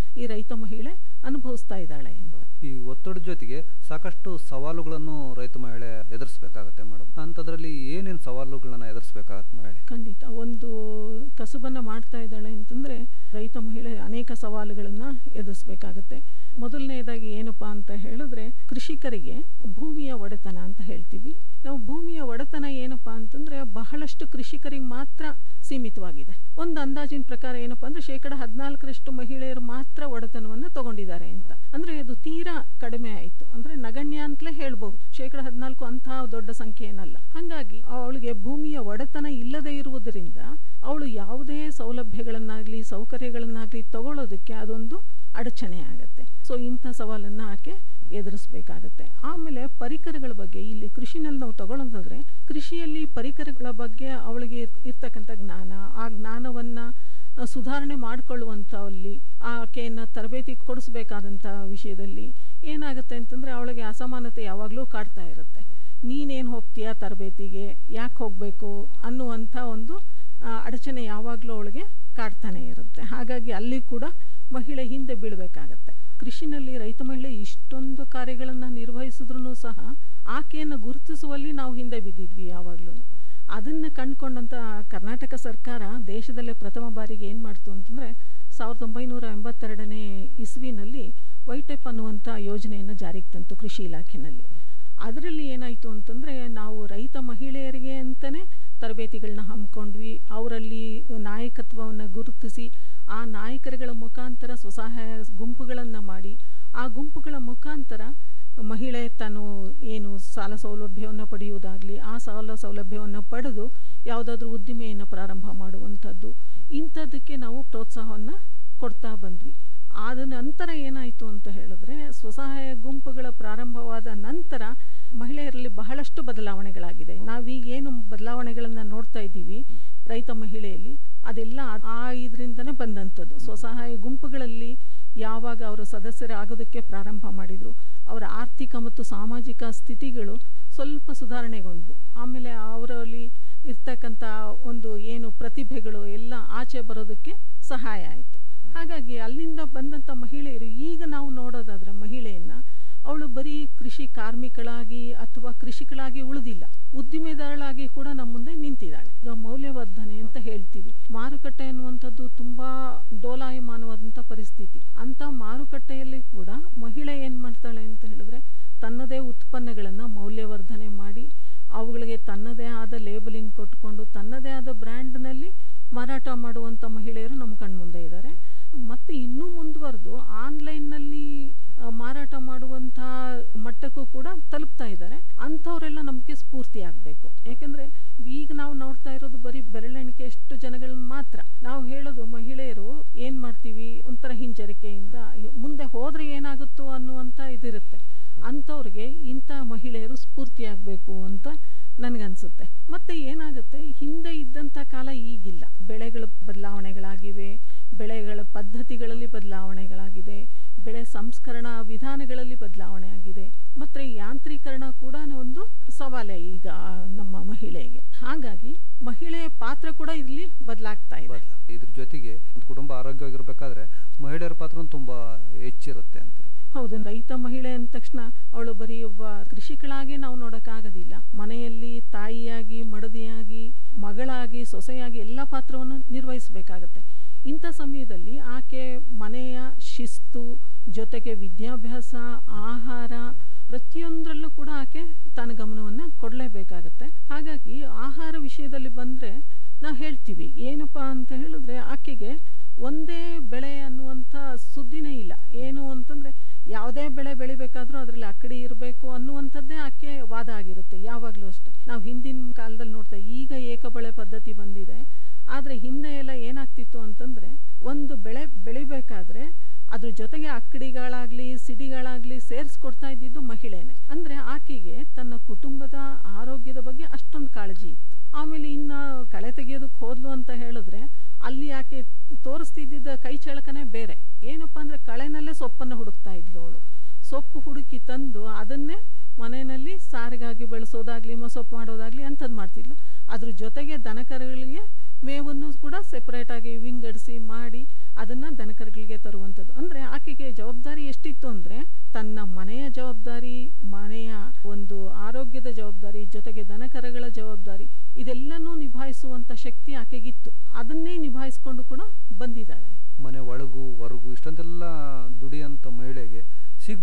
ಈ ರೈತ ಮಹಿಳೆ ಅನುಭವಿಸ್ತಾ ಇದ್ದಾಳೆ ಅಂತ ಈ ಒತ್ತಡದ ಜೊತೆಗೆ ಸಾಕಷ್ಟು ಸವಾಲುಗಳನ್ನು ರೈತ ಮಹಿಳೆ ಎದುರಿಸಬೇಕಾಗತ್ತೆ ಮೇಡಮ್ ಅಂಥದ್ರಲ್ಲಿ ಏನೇನು ಸವಾಲುಗಳನ್ನ ಎದುರಿಸಬೇಕಾಗತ್ತೆ ಮಹಿಳೆ ಖಂಡಿತ ಒಂದು ಕಸುಬನ್ನು ಮಾಡ್ತಾ ಇದ್ದಾಳೆ ಅಂತಂದರೆ ರೈತ ಮಹಿಳೆ ಅನೇಕ ಸವಾಲುಗಳನ್ನು ಎದುರಿಸ್ಬೇಕಾಗತ್ತೆ ಮೊದಲನೇದಾಗಿ ಏನಪ್ಪಾ ಅಂತ ಹೇಳಿದ್ರೆ ಕೃಷಿಕರಿಗೆ ಭೂಮಿಯ ಒಡೆತನ ಅಂತ ಹೇಳ್ತೀವಿ ನಾವು ಭೂಮಿಯ ಒಡೆತನ ಏನಪ್ಪಾ ಅಂತಂದ್ರೆ ಬಹಳಷ್ಟು ಕೃಷಿಕರಿಗೆ ಮಾತ್ರ ಸೀಮಿತವಾಗಿದೆ ಒಂದು ಅಂದಾಜಿನ ಪ್ರಕಾರ ಏನಪ್ಪಾ ಅಂದ್ರೆ ಶೇಕಡ ಹದಿನಾಲ್ಕರಷ್ಟು ಮಹಿಳೆಯರು ಮಾತ್ರ ಒಡೆತನವನ್ನು ತಗೊಂಡಿದ್ದಾರೆ ಅಂತ ಅಂದ್ರೆ ಅದು ತೀರಾ ಕಡಿಮೆ ಆಯಿತು ಅಂದ್ರೆ ನಗಣ್ಯ ಅಂತಲೇ ಹೇಳ್ಬಹುದು ಶೇಕಡ ಹದಿನಾಲ್ಕು ಅಂತಹ ದೊಡ್ಡ ಸಂಖ್ಯೆ ಏನಲ್ಲ ಹಾಗಾಗಿ ಅವಳಿಗೆ ಭೂಮಿಯ ಒಡೆತನ ಇಲ್ಲದೆ ಇರುವುದರಿಂದ ಅವಳು ಯಾವುದೇ ಸೌಲಭ್ಯಗಳನ್ನಾಗ್ಲಿ ಸೌಕರ್ಯಗಳನ್ನಾಗ್ಲಿ ತಗೊಳ್ಳೋದಕ್ಕೆ ಅದೊಂದು ಅಡಚಣೆ ಆಗತ್ತೆ ಸೊ ಇಂಥ ಸವಾಲನ್ನು ಆಕೆ ಎದುರಿಸ್ಬೇಕಾಗತ್ತೆ ಆಮೇಲೆ ಪರಿಕರಗಳ ಬಗ್ಗೆ ಇಲ್ಲಿ ಕೃಷಿನಲ್ಲಿ ನಾವು ತಗೊಳ್ಳೋದಾದ್ರೆ ಕೃಷಿಯಲ್ಲಿ ಪರಿಕರಗಳ ಬಗ್ಗೆ ಅವಳಿಗೆ ಇರ್- ಇರ್ತಕ್ಕಂಥ ಜ್ಞಾನ ಆ ಜ್ಞಾನವನ್ನು ಸುಧಾರಣೆ ಮಾಡಿಕೊಳ್ಳುವಂಥವಲ್ಲಿ ಆಕೆಯನ್ನು ತರಬೇತಿ ಕೊಡಿಸ್ಬೇಕಾದಂಥ ವಿಷಯದಲ್ಲಿ ಏನಾಗುತ್ತೆ ಅಂತಂದರೆ ಅವಳಿಗೆ ಅಸಮಾನತೆ ಯಾವಾಗಲೂ ಕಾಡ್ತಾ ಇರುತ್ತೆ ನೀನೇನು ಹೋಗ್ತೀಯಾ ತರಬೇತಿಗೆ ಯಾಕೆ ಹೋಗಬೇಕು ಅನ್ನುವಂಥ ಒಂದು ಆ, ಅಡಚಣೆ ಯಾವಾಗಲೂ ಅವಳಿಗೆ ಕಾಡ್ತಾನೆ ಇರುತ್ತೆ ಹಾಗಾಗಿ ಅಲ್ಲಿ ಕೂಡ ಮಹಿಳೆ ಹಿಂದೆ ಬೀಳಬೇಕಾಗತ್ತೆ ಕೃಷಿನಲ್ಲಿ ರೈತ ಮಹಿಳೆ ಇಷ್ಟೊಂದು ಕಾರ್ಯಗಳನ್ನು ನಿರ್ವಹಿಸಿದ್ರೂ ಸಹ ಆಕೆಯನ್ನು ಗುರುತಿಸುವಲ್ಲಿ ನಾವು ಹಿಂದೆ ಬಿದ್ದಿದ್ವಿ ಯಾವಾಗಲೂ ಅದನ್ನು ಕಂಡುಕೊಂಡಂಥ ಕರ್ನಾಟಕ ಸರ್ಕಾರ ದೇಶದಲ್ಲೇ ಪ್ರಥಮ ಬಾರಿಗೆ ಏನು ಮಾಡ್ತು ಅಂತಂದರೆ ಸಾವಿರದ ಒಂಬೈನೂರ ಎಂಬತ್ತೆರಡನೇ ಇಸ್ವಿನಲ್ಲಿ ವೈಟೆಪ್ ಅನ್ನುವಂಥ ಯೋಜನೆಯನ್ನು ಜಾರಿಗೆ ತಂತು ಕೃಷಿ ಇಲಾಖೆನಲ್ಲಿ ಅದರಲ್ಲಿ ಏನಾಯಿತು ಅಂತಂದರೆ ನಾವು ರೈತ ಮಹಿಳೆಯರಿಗೆ ಅಂತಲೇ ತರಬೇತಿಗಳನ್ನ ಹಮ್ಮಿಕೊಂಡ್ವಿ ಅವರಲ್ಲಿ ನಾಯಕತ್ವವನ್ನು ಗುರುತಿಸಿ ಆ ನಾಯಕರುಗಳ ಮುಖಾಂತರ ಸ್ವಸಹಾಯ ಗುಂಪುಗಳನ್ನು ಮಾಡಿ ಆ ಗುಂಪುಗಳ ಮುಖಾಂತರ ಮಹಿಳೆ ತಾನು ಏನು ಸಾಲ ಸೌಲಭ್ಯವನ್ನು ಪಡೆಯುವುದಾಗಲಿ ಆ ಸಾಲ ಸೌಲಭ್ಯವನ್ನು ಪಡೆದು ಯಾವುದಾದ್ರೂ ಉದ್ದಿಮೆಯನ್ನು ಪ್ರಾರಂಭ ಮಾಡುವಂಥದ್ದು ಇಂಥದ್ದಕ್ಕೆ ನಾವು ಪ್ರೋತ್ಸಾಹವನ್ನು ಕೊಡ್ತಾ ಬಂದ್ವಿ ಆದ ನಂತರ ಏನಾಯಿತು ಅಂತ ಹೇಳಿದ್ರೆ ಸ್ವಸಹಾಯ ಗುಂಪುಗಳ ಪ್ರಾರಂಭವಾದ ನಂತರ ಮಹಿಳೆಯರಲ್ಲಿ ಬಹಳಷ್ಟು ಬದಲಾವಣೆಗಳಾಗಿದೆ ನಾವೀಗ ಏನು ಬದಲಾವಣೆಗಳನ್ನು ನೋಡ್ತಾ ಇದ್ದೀವಿ ರೈತ ಮಹಿಳೆಯಲ್ಲಿ ಅದೆಲ್ಲ ಆ ಇದರಿಂದನೇ ಬಂದಂಥದ್ದು ಸ್ವಸಹಾಯ ಗುಂಪುಗಳಲ್ಲಿ ಯಾವಾಗ ಅವರು ಸದಸ್ಯರಾಗೋದಕ್ಕೆ ಪ್ರಾರಂಭ ಮಾಡಿದರು ಅವರ ಆರ್ಥಿಕ ಮತ್ತು ಸಾಮಾಜಿಕ ಸ್ಥಿತಿಗಳು ಸ್ವಲ್ಪ ಸುಧಾರಣೆಗೊಂಡ್ವು ಆಮೇಲೆ ಅವರಲ್ಲಿ ಇರ್ತಕ್ಕಂಥ ಒಂದು ಏನು ಪ್ರತಿಭೆಗಳು ಎಲ್ಲ ಆಚೆ ಬರೋದಕ್ಕೆ ಸಹಾಯ ಆಯಿತು ಹಾಗಾಗಿ ಅಲ್ಲಿಂದ ಬಂದಂಥ ಮಹಿಳೆಯರು ಈಗ ನಾವು ನೋಡೋದಾದ್ರೆ ಮಹಿಳೆಯನ್ನು ಅವಳು ಬರೀ ಕೃಷಿ ಕಾರ್ಮಿಕಳಾಗಿ ಅಥವಾ ಕೃಷಿಕಳಾಗಿ ಉಳಿದಿಲ್ಲ ಉದ್ದಿಮೆದಾರಳಾಗಿ ಕೂಡ ನಮ್ಮ ಮುಂದೆ ನಿಂತಿದ್ದಾಳೆ ಈಗ ಮೌಲ್ಯವರ್ಧನೆ ಅಂತ ಹೇಳ್ತೀವಿ ಮಾರುಕಟ್ಟೆ ಅನ್ನುವಂಥದ್ದು ತುಂಬ ಡೋಲಾಯಮಾನವಾದಂಥ ಪರಿಸ್ಥಿತಿ ಅಂಥ ಮಾರುಕಟ್ಟೆಯಲ್ಲಿ ಕೂಡ ಮಹಿಳೆ ಏನು ಮಾಡ್ತಾಳೆ ಅಂತ ಹೇಳಿದ್ರೆ ತನ್ನದೇ ಉತ್ಪನ್ನಗಳನ್ನು ಮೌಲ್ಯವರ್ಧನೆ ಮಾಡಿ ಅವುಗಳಿಗೆ ತನ್ನದೇ ಆದ ಲೇಬಲಿಂಗ್ ಕೊಟ್ಕೊಂಡು ತನ್ನದೇ ಆದ ಬ್ರ್ಯಾಂಡ್ನಲ್ಲಿ ಮಾರಾಟ ಮಾಡುವಂಥ ಮಹಿಳೆಯರು ನಮ್ಮ ಕಣ್ಮುಂದೆ ಇದ್ದಾರೆ ಮತ್ತು ಇನ್ನೂ ಮುಂದುವರೆದು ಆನ್ಲೈನ್ನಲ್ಲಿ ಆ, ಮಾರಾಟ ಮಾಡುವಂಥ ಮಟ್ಟಕ್ಕೂ ಕೂಡ ತಲುಪ್ತಾ ಇದ್ದಾರೆ ಅಂಥವರೆಲ್ಲ ನಮಗೆ ಸ್ಫೂರ್ತಿ ಆಗಬೇಕು ಏಕೆಂದರೆ ಈಗ ನಾವು ನೋಡ್ತಾ ಇರೋದು ಬರೀ ಬೆರಳೆಣಿಕೆ ಎಷ್ಟು ಜನಗಳನ್ನ ಮಾತ್ರ ನಾವು ಹೇಳೋದು ಮಹಿಳೆಯರು ಏನು ಮಾಡ್ತೀವಿ ಒಂಥರ ಹಿಂಜರಿಕೆಯಿಂದ ಮುಂದೆ ಹೋದರೆ ಏನಾಗುತ್ತೋ ಅನ್ನುವಂಥ ಇದಿರುತ್ತೆ ಅಂಥವ್ರಿಗೆ ಇಂಥ ಮಹಿಳೆಯರು ಸ್ಫೂರ್ತಿಯಾಗಬೇಕು ಅಂತ ನನಗನ್ಸುತ್ತೆ ಮತ್ತು ಏನಾಗುತ್ತೆ ಹಿಂದೆ ಇದ್ದಂಥ ಕಾಲ ಈಗಿಲ್ಲ ಬೆಳೆಗಳ ಬದಲಾವಣೆಗಳಾಗಿವೆ ಬೆಳೆಗಳ ಪದ್ಧತಿಗಳಲ್ಲಿ ಬದಲಾವಣೆಗಳಾಗಿದೆ ಬೆಳೆ ಸಂಸ್ಕರಣಾ ವಿಧಾನಗಳಲ್ಲಿ ಬದಲಾವಣೆ ಆಗಿದೆ ಮತ್ತು ಯಾಂತ್ರೀಕರಣ ಕೂಡ ಒಂದು ಸವಾಲೇ ಈಗ ನಮ್ಮ ಮಹಿಳೆಗೆ ಹಾಗಾಗಿ ಮಹಿಳೆಯ ಪಾತ್ರ ಕೂಡ ಇಲ್ಲಿ ಬದಲಾಗ್ತಾ ಇದೆ ಇದ್ರ ಜೊತೆಗೆ ಒಂದು ಕುಟುಂಬ ಆರೋಗ್ಯವಾಗಿರ್ಬೇಕಾದ್ರೆ ಮಹಿಳೆಯರ ಪಾತ್ರ ತುಂಬ ಹೆಚ್ಚಿರುತ್ತೆ ಅಂತೀರ ಹೌದು ರೈತ ಮಹಿಳೆ ಅಂದ ತಕ್ಷಣ ಅವಳು ಬರೀ ಒಬ್ಬ ಕೃಷಿಕಳಾಗಿ ನಾವು ನೋಡೋಕ್ಕಾಗೋದಿಲ್ಲ ಮನೆಯಲ್ಲಿ ತಾಯಿಯಾಗಿ ಮಡದಿಯಾಗಿ ಮಗಳಾಗಿ ಸೊಸೆಯಾಗಿ ಎಲ್ಲ ಪಾತ್ರವನ್ನು ನಿರ್ವಹಿಸಬೇಕಾಗತ್ತೆ ಇಂಥ ಸಮಯದಲ್ಲಿ ಆಕೆ ಮನೆಯ ಶಿಸ್ತು ಜೊತೆಗೆ ವಿದ್ಯಾಭ್ಯಾಸ ಆಹಾರ ಪ್ರತಿಯೊಂದರಲ್ಲೂ ಕೂಡ ಆಕೆ ತನ್ನ ಗಮನವನ್ನು ಕೊಡಲೇಬೇಕಾಗತ್ತೆ ಹಾಗಾಗಿ ಆಹಾರ ವಿಷಯದಲ್ಲಿ ಬಂದರೆ ನಾವು ಹೇಳ್ತೀವಿ ಏನಪ್ಪ ಅಂತ ಹೇಳಿದ್ರೆ ಆಕೆಗೆ ಒಂದೇ ಬೆಳೆ ಅನ್ನುವಂಥ ಸುದ್ದಿನೇ ಇಲ್ಲ ಏನು ಅಂತಂದರೆ ಯಾವುದೇ ಬೆಳೆ ಬೆಳಿಬೇಕಾದ್ರೂ ಅದರಲ್ಲಿ ಅಕ್ಕಡಿ ಇರಬೇಕು ಅನ್ನುವಂಥದ್ದೇ ಆಕೆ ವಾದ ಆಗಿರುತ್ತೆ ಯಾವಾಗಲೂ ಅಷ್ಟೇ ನಾವು ಹಿಂದಿನ ಕಾಲದಲ್ಲಿ ನೋಡ್ತಾ ಈಗ ಏಕಬೆಳೆ ಪದ್ಧತಿ ಬಂದಿದೆ ಆದರೆ ಹಿಂದೆ ಎಲ್ಲ ಏನಾಗ್ತಿತ್ತು ಅಂತಂದರೆ ಒಂದು ಬೆಳೆ ಬೆಳಿಬೇಕಾದ್ರೆ ಅದ್ರ ಜೊತೆಗೆ ಅಕ್ಕಡಿಗಳಾಗಲಿ ಸಿಡಿಗಳಾಗಲಿ ಸೇರಿಸ್ಕೊಡ್ತಾ ಇದ್ದಿದ್ದು ಮಹಿಳೆನೇ ಅಂದರೆ ಆಕೆಗೆ ತನ್ನ ಕುಟುಂಬದ ಆರೋಗ್ಯದ ಬಗ್ಗೆ ಅಷ್ಟೊಂದು ಕಾಳಜಿ ಇತ್ತು ಆಮೇಲೆ ಇನ್ನು ಕಳೆ ತೆಗೆಯೋದಕ್ಕೆ ಹೋದ್ಲು ಅಂತ ಹೇಳಿದ್ರೆ ಅಲ್ಲಿ ಆಕೆ ತೋರಿಸ್ತಿದ್ದ ಕೈ ಚಳಕನೇ ಬೇರೆ ಏನಪ್ಪ ಅಂದರೆ ಕಳೆನಲ್ಲೇ ಸೊಪ್ಪನ್ನು ಹುಡುಕ್ತಾ ಇದ್ಲು ಅವಳು ಸೊಪ್ಪು ಹುಡುಕಿ ತಂದು ಅದನ್ನೇ ಮನೆಯಲ್ಲಿ ಸಾರಿಗಾಗಿ ಬೆಳೆಸೋದಾಗ್ಲಿ ಮಸೊಪ್ಪು ಮಾಡೋದಾಗ್ಲಿ ಅಂಥದ್ದು ಮಾಡ್ತಿದ್ಲು ಅದ್ರ ಜೊತೆಗೆ ದನಕರುಗಳಿಗೆ ಮೇವನ್ನು ಕೂಡ ಸೆಪ್ರೇಟಾಗಿ ವಿಂಗಡಿಸಿ ಮಾಡಿ ಅದನ್ನು ದನಕರುಗಳಿಗೆ ತರುವಂಥದ್ದು ಅಂದರೆ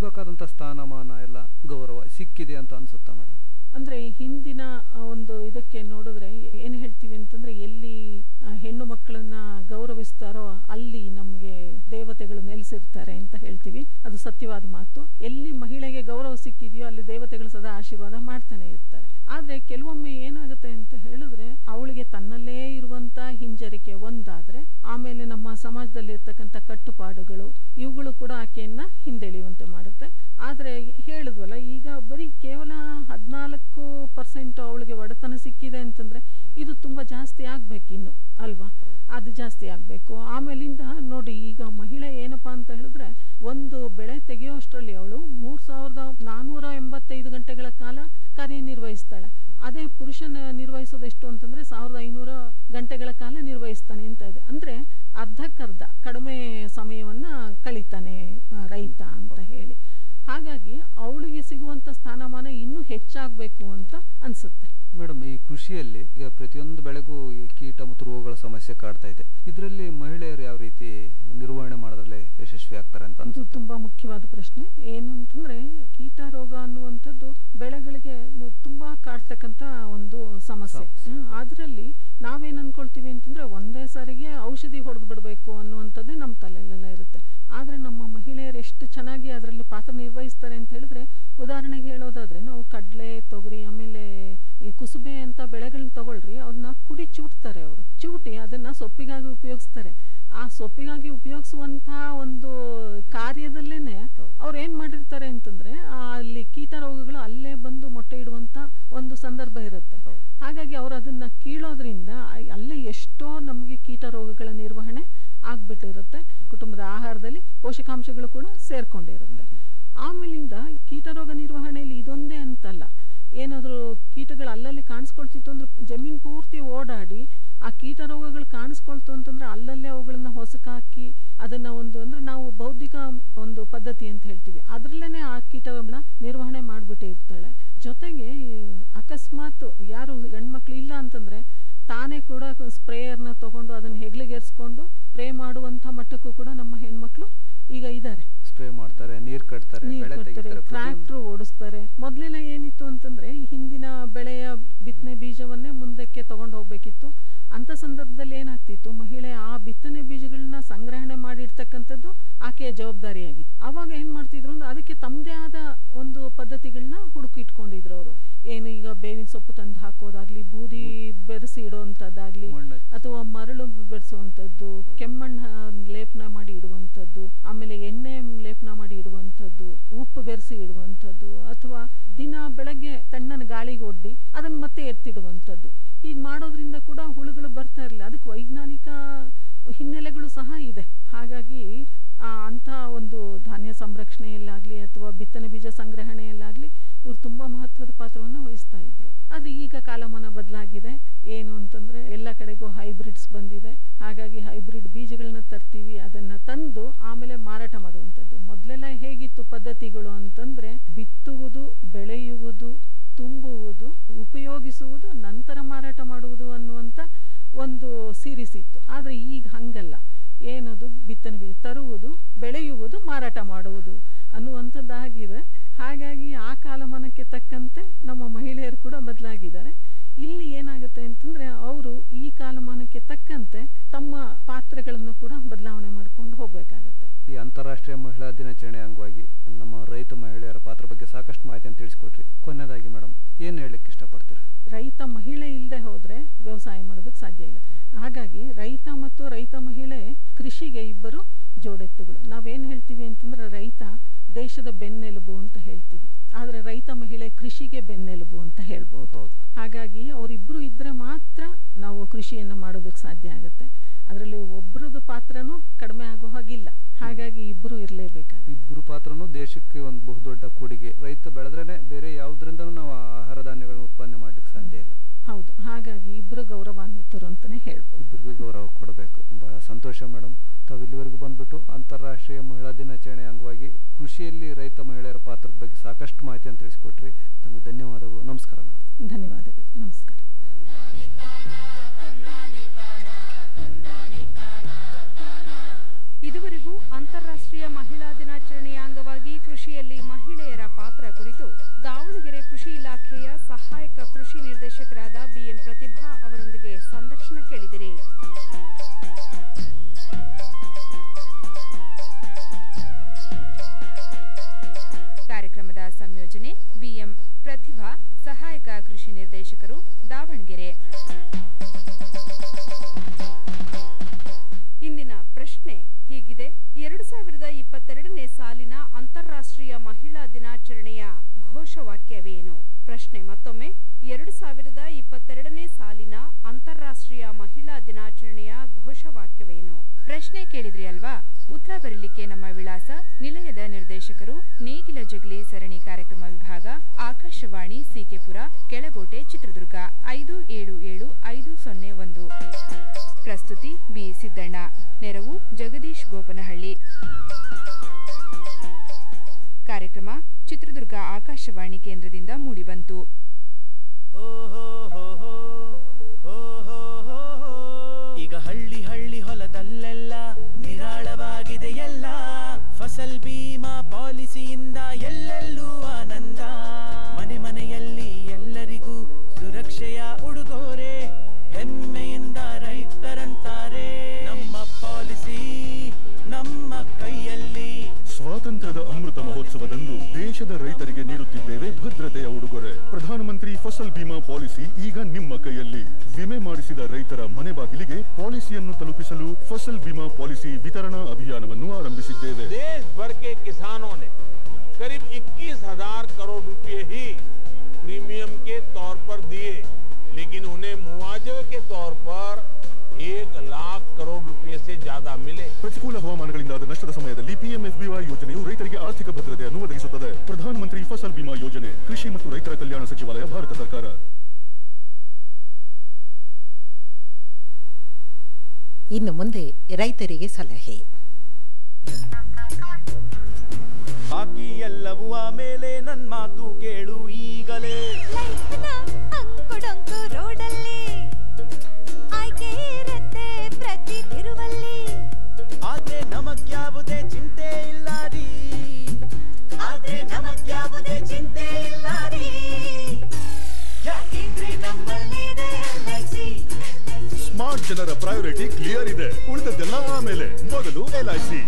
ಸಿಗಬೇಕಾದಂಥ ಸ್ಥಾನಮಾನ ಎಲ್ಲ ಗೌರವ ಸಿಕ್ಕಿದೆ ಅಂತ ಅನ್ಸುತ್ತಾ ಮೇಡಮ್ ಅಂದರೆ ಹಿಂದಿನ ಆ, ಒಂದು ಇದಕ್ಕೆ ನೋಡಿದ್ರೆ ಏನು ಹೇಳ್ತೀವಿ ಅಂತಂದರೆ ಎಲ್ಲಿ ಆ, ಹೆಣ್ಣು ಮಕ್ಕಳನ್ನ ಗೌರವಿಸ್ತಾರೋ ಅಲ್ಲಿ ನಮಗೆ ದೇವತೆಗಳು ನೆಲೆಸಿರ್ತಾರೆ ಅಂತ ಹೇಳ್ತೀವಿ ಅದು ಸತ್ಯವಾದ ಮಾತು ಎಲ್ಲಿ ಮಹಿಳೆಗೆ ಗೌರವ ಸಿಕ್ಕಿದೆಯೋ ಅಲ್ಲಿ ದೇವತೆಗಳು ಸದಾ ಆಶೀರ್ವಾದ ಮಾಡ್ತಾನೆ ಇರ್ತಾರೆ ಆದರೆ ಕೆಲವೊಮ್ಮೆ ಏನಾಗುತ್ತೆ ಅಂತ ಹೇಳಿದ್ರೆ ಅವಳಿಗೆ ತನ್ನಲ್ಲೇ ಇರುವಂಥ ಹಿಂಜರಿಕೆ ಒಂದಾದರೆ ಆಮೇಲೆ ನಮ್ಮ ಸಮಾಜದಲ್ಲಿ ಇರ್ತಕ್ಕಂಥ ಕಟ್ಟುಪಾಡುಗಳು ಇವುಗಳು ಕೂಡ ಆಕೆಯನ್ನ ಹಿಂದೆಳೆಯುವಂತೆ ಮಾಡುತ್ತೆ ಆದರೆ ಹೇಳಿದ್ವಲ್ಲ ಈಗ ಬರೀ ಕೇವಲ ಹದಿನಾಲ್ಕು ಪರ್ಸೆಂಟ್ ಅವಳಿಗೆ ಒಡೆತನ ಸಿಕ್ಕಿದೆ ಅಂತಂದ್ರೆ ಇದು ತುಂಬ ಜಾಸ್ತಿ ಆಗ್ಬೇಕು ಇನ್ನು ಅಲ್ವಾ ಅದು ಜಾಸ್ತಿ ಆಗಬೇಕು ಆಮೇಲಿಂದ ನೋಡಿ ಈಗ ಮಹಿಳೆ ಏನಪ್ಪಾ ಅಂತ ಹೇಳಿದ್ರೆ ಒಂದು ಬೆಳೆ ತೆಗೆಯೋಷ್ಟರಲ್ಲಿ ಅವಳು ಮೂರು ಸಾವಿರದ ನಾನ್ನೂರ ಎಂಬತ್ತೈದು ಗಂಟೆಗಳ ಕಾಲ ಕಾರ್ಯನಿರ್ವಹಿಸ್ತಾಳೆ ಅದೇ ಪುರುಷನ ನಿರ್ವಹಿಸೋದು ಎಷ್ಟು ಅಂತಂದ್ರೆ ಸಾವಿರದ ಐನೂರ ಗಂಟೆಗಳ ಕಾಲ ನಿರ್ವಹಿಸ್ತಾನೆ ಅಂತ ಇದೆ ಅಂದ್ರೆ ಅರ್ಧಕ್ಕರ್ಧ ಕಡಿಮೆ ಸಮಯವನ್ನ ಕಳೀತಾನೆ ಆ, ರೈತ ಅಂತ ಹೇಳಿ ಹಾಗಾಗಿ ಅವಳಿಗೆ ಸಿಗುವಂತ ಸ್ಥಾನಮಾನ ಇನ್ನೂ ಹೆಚ್ಚಾಗಬೇಕು ಅಂತ ಅನ್ಸುತ್ತೆ ಮೇಡಮ್ ಈ ಕೃಷಿಯಲ್ಲಿ ಈಗ ಪ್ರತಿಯೊಂದು ಬೆಳೆಗೂ ಈ ಕೀಟ ಮತ್ತು ರೋಗಗಳ ಸಮಸ್ಯೆ ಕಾಡ್ತಾ ಇದೆ ಇದರಲ್ಲಿ ಮಹಿಳೆಯರು ಯಾವ ರೀತಿ ನಿರ್ವಹಣೆ ಮಾಡೋದ್ರಲ್ಲಿ ಯಶಸ್ವಿ ಆಗ್ತಾರೆ ಅಂತ ಇದು ಅನ್ಸುತ್ತೆ ತುಂಬಾ ಮುಖ್ಯವಾದ ಪ್ರಶ್ನೆ ಏನು ಅಂತಂದ್ರೆ ಕೀಟ ರೋಗ ಅನ್ನುವಂಥದ್ದು ಬೆಳೆಗಳಿಗೆ ನು- ತುಂಬಾ ಕಾಡ್ತಕ್ಕಂಥ ಒಂದು ಸಮಸ್ಯೆ ಅದರಲ್ಲಿ ನಾವೇನ್ ಅನ್ಕೊಳ್ತೀವಿ ಅಂತಂದ್ರೆ ಒಂದೇ ಸಾರಿಗೆ ಔಷಧಿ ಹೊಡೆದು ಬಿಡಬೇಕು ಅನ್ನುವಂಥದ್ದೇ ನಮ್ಮ ತಲೆಯಲ್ಲೆಲ್ಲ ಇರುತ್ತೆ ಆದ್ರೆ ನಮ್ಮ ಮಹಿಳೆಯರು ಎಷ್ಟು ಚೆನ್ನಾಗಿ ಅದರಲ್ಲಿ ಪಾತ್ರ ನಿರ್ವಹಿಸ್ತಾರೆ ಅಂತ ಹೇಳಿದ್ರೆ ಉದಾಹರಣೆಗೆ ಹೇಳೋದಾದ್ರೆ ನಾವು ಕಡಲೆ ತೊಗರಿ ಆಮೇಲೆ ಈ ಕುಸುಬೆ ಅಂತ ಬೆಳೆಗಳನ್ನ ತಗೊಳ್ರಿ ಅದನ್ನ ಕುಡಿ ಚೂಟ್ತಾರೆ ಅವರು ಚೂಟಿ ಅದನ್ನ ಸೊಪ್ಪಿಗಾಗಿ ಉಪಯೋಗಿಸ್ತಾರೆ ಆ ಸೊಪ್ಪಿಗಾಗಿ ಉಪಯೋಗಿಸುವಂತ ಒಂದು ಕಾರ್ಯದಲ್ಲೇನೆ ಅವ್ರು ಏನ್ ಮಾಡಿರ್ತಾರೆ ಅಂತಂದ್ರೆ ಆ ಅಲ್ಲಿ ಕೀಟ ರೋಗಗಳು ಅಲ್ಲೇ ಬಂದು ಮೊಟ್ಟೆ ಇಡುವಂತ ಒಂದು ಸಂದರ್ಭ ಇರುತ್ತೆ ಹಾಗಾಗಿ ಅವ್ರು ಅದನ್ನ ಕೀಳೋದ್ರಿಂದ ಆ- ಅಲ್ಲೇ ಎಷ್ಟೋ ನಮಗೆ ಕೀಟ ರೋಗಗಳ ನಿರ್ವಹಣೆ ಆಗ್ಬಿಟ್ಟಿರುತ್ತೆ ಕುಟುಂಬದ ಆಹಾರದಲ್ಲಿ ಪೋಷಕಾಂಶಗಳು ಕೂಡ ಸೇರ್ಕೊಂಡಿರುತ್ತೆ ಆಮೇಲಿಂದ ಕೀಟರೋಗ ನಿರ್ವಹಣೆಯಲ್ಲಿ ಇದೊಂದೇ ಅಂತಲ್ಲ ಏನಾದರೂ ಕೀಟಗಳು ಅಲ್ಲಲ್ಲಿ ಕಾಣಿಸ್ಕೊಳ್ತಿತ್ತು ಅಂದ್ರೆ ಜಮೀನು ಪೂರ್ತಿ ಓಡಾಡಿ ಆ ಕೀಟ ರೋಗಗಳು ಕಾಣಿಸ್ಕೊಳ್ತು ಅಂತಂದ್ರೆ ಅಲ್ಲಲ್ಲೇ ಅವುಗಳನ್ನ ಹೊಸಕಾಕಿ ಅದನ್ನ ಒಂದು ಅಂದ್ರೆ ನಾವು ಬೌದ್ಧಿಕ ಒಂದು ಪದ್ಧತಿ ಅಂತ ಹೇಳ್ತೀವಿ ಅದರಲ್ಲೇನೆ ಆ ಕೀಟಗಳನ್ನ ನಿರ್ವಹಣೆ ಮಾಡಿಬಿಟ್ಟೇ ಇರ್ತಾಳೆ ಜೊತೆಗೆ ಈ ಅಕಸ್ಮಾತ್ ಯಾರು ಗಂಡ್ಮಕ್ಳು ಇಲ್ಲ ಅಂತಂದ್ರೆ ತಾನೇ ಕೂಡ ಸ್ಪ್ರೇಯರ್ನ ತಗೊಂಡು ಅದನ್ನ ಹೆಗ್ಲಿಗೇರಿಸ್ಕೊಂಡು ಸ್ಪ್ರೇ ಮಾಡುವಂಥ ಮಟ್ಟಕ್ಕೂ ಕೂಡ ನಮ್ಮ ಹೆಣ್ಮಕ್ಳು ಈಗ ಇದ್ದಾರೆ ಸ್ಪ್ರೇ ಮಾಡ್ತಾರೆ ನೀರು ಕಟ್ತಾರೆ ನೀರ್ ಬೆಳೆ ಕಟ್ತಾರೆ ತೆಗಿತಾರೆ ಪ್ರತಿಯೊಂದು- ಟ್ರ್ಯಾಕ್ಟ್ರು ಓಡಿಸ್ತಾರೆ ಮೊದಲೆಲ್ಲ ಏನಿತ್ತು ಅಂತಂದ್ರೆ ಈ ಹಿಂದಿನ ಬೆಳೆಯ ಬಿತ್ತನೆ ಬೀಜವನ್ನೇ ಮುಂದಕ್ಕೆ ತಗೊಂಡು ಹೋಗ್ಬೇಕಿತ್ತು ಅಂತ ಸಂದರ್ಭದಲ್ಲಿ ಏನಾಗ್ತಿತ್ತು ಮಹಿಳೆ ಆ ಬಿತ್ತನೆ ಬೀಜಗಳನ್ನ ಸಂಗ್ರಹಣೆ ಮಾಡಿರ್ತಕ್ಕಂಥದ್ದು ಆಕೆಯ ಜವಾಬ್ದಾರಿಯಾಗಿತ್ತು ಅವಾಗ ಏನ್ ಮಾಡ್ತಿದ್ರು ಅಂದ್ರೆ ಅದಕ್ಕೆ ತಮ್ಮದೇ ಆದ ಒಂದು ಪದ್ಧತಿಗಳನ್ನ ಹುಡುಕಿ ಇಟ್ಕೊಂಡಿದ್ರು ಅವರು ಏನು ಈಗ ಬೇವಿನ ಸೊಪ್ಪು ತಂದು ಹಾಕೋದಾಗ್ಲಿ ಬೂದಿ ಬೆರೆಸಿ ಇಡುವಂಥದ್ದಾಗ್ಲಿ ಅಥವಾ ಮರಳು ಬೆರೆಸುವಂಥದ್ದು ಕೆಮ್ಮಣ್ಣ ಲೇಪನ ಮಾಡಿ ಇಡುವಂಥದ್ದು ಆಮೇಲೆ ಎಣ್ಣೆ ಲೇಪನ ಮಾಡಿ ಇಡುವಂಥದ್ದು ಉಪ್ಪು ಬೆರೆಸಿ ಇಡುವಂಥದ್ದು ಅಥವಾ ದಿನ ಬೆಳಗ್ಗೆ ತಣ್ಣನ ಗಾಳಿಗೆ ಒಡ್ಡಿ ಅದನ್ನು ಮತ್ತೆ ಎತ್ತಿಡುವಂಥದ್ದು ಹೀಗೆ ಮಾಡೋದ್ರಿಂದ ಕೂಡ ಹುಳುಗಳು ಬರ್ತಾ ಇರಲಿಲ್ಲ ಅದಕ್ಕೆ ವೈಜ್ಞಾನಿಕ ಹಿನ್ನೆಲೆಗಳು ಸಹ ಇದೆ ಹಾಗಾಗಿ ಆ, ಅಂಥ ಒಂದು ಧಾನ್ಯ ಸಂರಕ್ಷಣೆಯಲ್ಲಾಗಲಿ ಅಥವಾ ಬಿತ್ತನೆ ಬೀಜ ಸಂಗ್ರಹಣೆಯಲ್ಲಾಗಲಿ ಇವರು ತುಂಬ ಮಹತ್ವದ ಪಾತ್ರವನ್ನು ವಹಿಸ್ತಾ ಇದ್ರು ಆದರೆ ಈಗ ಕಾಲಮಾನ ಬದಲಾಗಿದೆ ಏನು ಅಂತಂದರೆ ಎಲ್ಲ ಕಡೆಗೂ ಹೈಬ್ರಿಡ್ಸ್ ಬಂದಿದೆ ಹಾಗಾಗಿ ಹೈಬ್ರಿಡ್ ಬೀಜಗಳನ್ನ ತರ್ತೀವಿ ಅದನ್ನು ತಂದು ಆಮೇಲೆ ಮಾರಾಟ ಮಾಡುವಂಥದ್ದು ಮೊದಲೆಲ್ಲ ಹೇಗಿತ್ತು ಪದ್ಧತಿಗಳು ಅಂತಂದರೆ ಬಿತ್ತುವುದು ಬೆಳೆಯುವುದು ತುಂಬುವುದು ಉಪಯೋಗಿಸುವುದು ನಂತರ ಮಾರಾಟ ಮಾಡುವುದು ಅನ್ನುವಂಥ ಒಂದು ಸೀರೀಸ್ ಇತ್ತು ಆದರೆ ಈಗ ಹಂಗಲ್ಲ ಏನದು ಬಿತ್ತನೆ ಬೀಜ ತರುವುದು ಬೆಳೆಯುವುದು ಮಾರಾಟ ಮಾಡುವುದು ಅನ್ನುವಂಥದ್ದಾಗಿದೆ ಹಾಗಾಗಿ ಆ ಕಾಲಮಾನಕ್ಕೆ ತಕ್ಕಂತೆ ನಮ್ಮ ಮಹಿಳೆಯರು ಕೂಡ ಬದಲಾಗಿದ್ದಾರೆ ಇಲ್ಲಿ ಏನಾಗುತ್ತೆ ಅಂತಂದ್ರೆ ಅವರು ಈ ಕಾಲಮಾನಕ್ಕೆ ತಕ್ಕಂತೆ ತಮ್ಮ ಪಾತ್ರಗಳನ್ನು ಕೂಡ ಬದಲಾವಣೆ ಮಾಡ್ಕೊಂಡು ಹೋಗ್ಬೇಕಾಗತ್ತೆ ಈ ಅಂತಾರಾಷ್ಟ್ರೀಯ ಮಹಿಳಾ ದಿನಾಚರಣೆ ಅಂಗವಾಗಿ ನಮ್ಮ ರೈತ ಮಹಿಳೆಯರ ಪಾತ್ರ ಬಗ್ಗೆ ಸಾಕಷ್ಟು ಮಾಹಿತಿಯನ್ನು ತಿಳಿಸ್ಕೊಟ್ರಿ ಕೊನೆಯದಾಗಿ ಮೇಡಮ್ ಏನು ಹೇಳಲಿಕ್ಕೆ ಇಷ್ಟಪಡ್ತೀರಿ ರೈತ ಮಹಿಳೆ ಇಲ್ಲದೆ ಹೋದ್ರೆ ವ್ಯವಸಾಯ ಮಾಡೋದಕ್ಕೆ ಸಾಧ್ಯ ಇಲ್ಲ ಹಾಗಾಗಿ ರೈತ ಮತ್ತು ರೈತ ಮಹಿಳೆ ಕೃಷಿಗೆ ಇಬ್ಬರು ಜೋಡೆತ್ತುಗಳು ನಾವೇನು ಹೇಳ್ತೀವಿ ಅಂತಂದ್ರೆ ರೈತ ದೇಶದ ಬೆನ್ನೆಲುಬು ಅಂತ ಹೇಳ್ತೀವಿ ಆದರೆ ರೈತ ಮಹಿಳೆ ಕೃಷಿಗೆ ಬೆನ್ನೆಲುಬು ಅಂತ ಹೇಳ್ಬೋದು ಹಾಗಾಗಿ ಅವರಿಬ್ಬರು ಇದ್ರೆ ಮಾತ್ರ ನಾವು ಕೃಷಿಯನ್ನು ಮಾಡೋದಕ್ಕೆ ಸಾಧ್ಯ ಆಗುತ್ತೆ ಅದರಲ್ಲಿ ಒಬ್ಬರದ್ದು ಪಾತ್ರನೂ ಕಡಿಮೆ ಆಗೋ ಹಾಗಿಲ್ಲ ಹಾಗಾಗಿ ಇಬ್ಬರು ಇರಲೇಬೇಕಾಗುತ್ತೆ ಇಬ್ಬರು ಪಾತ್ರನೂ ದೇಶಕ್ಕೆ ಒಂದು ಬಹುದೊಡ್ಡ ಕೊಡುಗೆ ರೈತ ಬೆಳೆದ್ರೇನೆ ಬೇರೆ ಯಾವುದರಿಂದನೂ ನಾವು ಆಹಾರ ಧಾನ್ಯಗಳನ್ನ ಉತ್ಪಾದನೆ ಮಾಡ್ಲಿಕ್ಕೆ ಸಾಧ್ಯ ಇಲ್ಲ ಹೌದು ಹಾಗಾಗಿ ಇಬ್ಬರು ಗೌರವಾನ್ವಿತರು ಅಂತಲೇ ಹೇಳ್ಬೋದು ಇಬ್ಬರಿಗೂ ಗೌರವ ಕೊಡಬೇಕು ಬಹಳ ಸಂತೋಷ ಮೇಡಮ್ ತಾವು ಇಲ್ಲಿವರೆಗೂ ಬಂದ್ಬಿಟ್ಟು ಅಂತಾರಾಷ್ಟ್ರೀಯ ಮಹಿಳಾ ದಿನಾಚರಣೆ ಅಂಗವಾಗಿ ಕೃಷಿಯಲ್ಲಿ ರೈತ ಮಹಿಳೆಯರ ಪಾತ್ರದ ಬಗ್ಗೆ ಸಾಕಷ್ಟು ಮಾಹಿತಿಯನ್ನು ತಿಳಿಸ್ಕೊಟ್ರಿ ತಮಗೆ ಧನ್ಯವಾದಗಳು ನಮಸ್ಕಾರ ಮೇಡಮ್ ಧನ್ಯವಾದಗಳು ನಮಸ್ಕಾರ ಇದುವರೆಗೂ ಅಂತಾರಾಷ್ಟ್ರೀಯ ಮಹಿಳಾ ದಿನಾಚರಣೆಯ ಅಂಗವಾಗಿ ಕೃಷಿಯಲ್ಲಿ ಮಹಿಳೆಯರ ಪಾತ್ರ ಕುರಿತು ದಾವಣಗೆರೆ ಕೃಷಿ ಇಲಾಖೆಯ ಸಹಾಯಕ ಕೃಷಿ ನಿರ್ದೇಶಕರಾದ ಬಿಎಂ ಪ್ರತಿಭಾ ಅವರೊಂದಿಗೆ ಸಂದರ್ಶನ ಕೇಳಿದಿರಿ ಕಾರ್ಯಕ್ರಮದ ಸಂಯೋಜನೆ ಬಿಎಂ ಪ್ರತಿಭಾ ಸಹಾಯಕ ಕೃಷಿ ನಿರ್ದೇಶಕರು ದಾವಣಗೆರೆ ಇಂದಿನ ಪ್ರಶ್ನೆ ಹೀಗಿದೆ ಎರಡು ಸಾವಿರದ ಇಪ್ಪತ್ತೆರಡನೇ ಸಾಲಿನ ಅಂತಾರಾಷ್ಟ್ರೀಯ ಮಹಿಳಾ ದಿನಾಚರಣೆಯ ಘೋಷವಾಕ್ಯವೇನು ಪ್ರಶ್ನೆ ಮತ್ತೊಮ್ಮೆ ಎರಡು ಸಾವಿರದ ಇಪ್ಪತ್ತೆರಡನೇ ಸಾಲಿನ ಅಂತಾರಾಷ್ಟ್ರೀಯ ಮಹಿಳಾ ದಿನಾಚರಣೆಯ ಘೋಷವಾಕ್ಯವೇನು ಪ್ರಶ್ನೆ ಕೇಳಿದ್ರಿ ಅಲ್ವಾ ಉತ್ತರ ಬರಲಿಕ್ಕೆ ನಮ್ಮ ವಿಳಾಸ ನಿಲಯದ ನಿರ್ದೇಶಕರು ನೇಗಿಲ ಜಗಲಿ ಸರಣಿ ಕಾರ್ಯಕ್ರಮ ವಿಭಾಗ ಆಕಾಶವಾಣಿ ಸಿಕೆಪುರ ಕೆಳಗೋಟೆ ಚಿತ್ರದುರ್ಗ ಐದು ಏಳು ಏಳು ಐದು ಸೊನ್ನೆ ಒಂದು ಪ್ರಸ್ತುತಿ ಬಿ ಸಿದ್ದಣ್ಣ ನೆರವು ಜಗದೀಶ್ ಗೋಪನಹಳ್ಳಿ ಕಾರ್ಯಕ್ರಮ ಚಿತ್ರದುರ್ಗ ಆಕಾಶವಾಣಿ ಕೇಂದ್ರದಿಂದ ಮೂಡಿಬಂತು ಈಗ ಹಳ್ಳಿ ಹಳ್ಳಿ ಹೊಲದಲ್ಲೆಲ್ಲ ನಿರಾಳವಾಗಿದೆ ಎಲ್ಲ ಫಸಲ್ ಬೀಮಾ ಪಾಲಿಸಿಯಿಂದ ಎಲ್ಲೆಲ್ಲೂ ಆನಂದ ಮನೆ ಮನೆಯಲ್ಲಿ ಎಲ್ಲರಿಗೂ ಸುರಕ್ಷೆಯ ಉಡುಗೊರೆ ಹೆಮ್ಮೆಯಿಂದ ರೈತರಂತಾರೆ ನಮ್ಮ ಪಾಲಿಸಿ ನಮ್ಮ ಕೈಯಲ್ಲಿ ಸ್ವಾತಂತ್ರ್ಯದ ಅಮೃತ ಮಹೋತ್ಸವದಂದು ದೇಶದ ರೈತರಿಗೆ ನೀಡುತ್ತಿದ್ದೇವೆ ಭದ್ರತೆಯ ಉಡುಗೊರೆ ಪ್ರಧಾನಮಂತ್ರಿ ಫಸಲ್ ಬಿಮಾ ಪಾಲಿಸಿ ಈಗ ನಿಮ್ಮ ಕೈಯಲ್ಲಿ ವಿಮೆ ಮಾಡಿಸಿದ ರೈತರ ಮನೆ ಬಾಗಿಲಿಗೆ ಪಾಲಿಸಿಯನ್ನು ತಲುಪಿಸಲು ಫಸಲ್ ಬಿಮಾ ಪಾಲಿಸಿ ವಿತರಣಾ ಅಭಿಯಾನವನ್ನು ಆರಂಭಿಸಿದ್ದೇವೆ देश भर के किसानों ने करीब 21,000 करोड़ रुपए ही प्रीमियम के तौर पर दिए लेकिन उन्हें मुआवजे के तौर पर एक लाख करोड़ रुपए से ज्यादा मिले ಪ್ರತಿಕೂಲ ಹವಾಮಾನಗಳಿಂದಾದ ನಷ್ಟದ ಸಮಯದಲ್ಲಿ ಪಿಎಂಎಫ್ಬಿವೈ ಯೋಜನೆಯು ರೈತರಿಗೆ ಆರ್ಥಿಕ ಭದ್ರತೆಯನ್ನು ಒದಗಿಸುತ್ತದೆ ಪ್ರಧಾನಮಂತ್ರಿ ಫಸಲ್ ಬಿಮಾ ಯೋಜನೆ ಕೃಷಿ ಮತ್ತು ರೈತರ ಕಲ್ಯಾಣ ಸಚಿವಾಲಯ ಭಾರತ ಸರ್ಕಾರ ಇನ್ನು ಮುಂದೆ ರೈತರಿಗೆ ಸಲಹೆ ಬಾಕಿ ಎಲ್ಲವೂ ಆಮೇಲೆ ನನ್ ಮಾತು ಕೇಳು ಈಗಲೇ ಅಂಕುಡೊಂಕು ರೋಡಲ್ಲಿ ಆಯ್ಕೆ ಇರತ್ತೆ ಪ್ರತಿ ತಿರುವಲ್ಲಿ ಆದ್ರೆ ನಮಗ್ಯಾವುದೇ ಚಿಂತೆ ಇಲ್ಲ ರೀ ಆದ್ರೆ ನಮಗ್ಯಾವುದೇ ಚಿಂತೆ ಇಲ್ಲ ರೀ ಯಾಕೆಂದ್ರೆ ನಮ್ಮಲ್ಲಿದೆ LIC. ಸ್ಮಾರ್ಟ್ ಜನರ ಪ್ರಯಾರಿಟಿ ಕ್ಲಿಯರ್ ಇದೆ ಉಳಿದದ್ದೆಲ್ಲ ಆಮೇಲೆ ಮೊದಲು ಎಲ್ಐಸಿ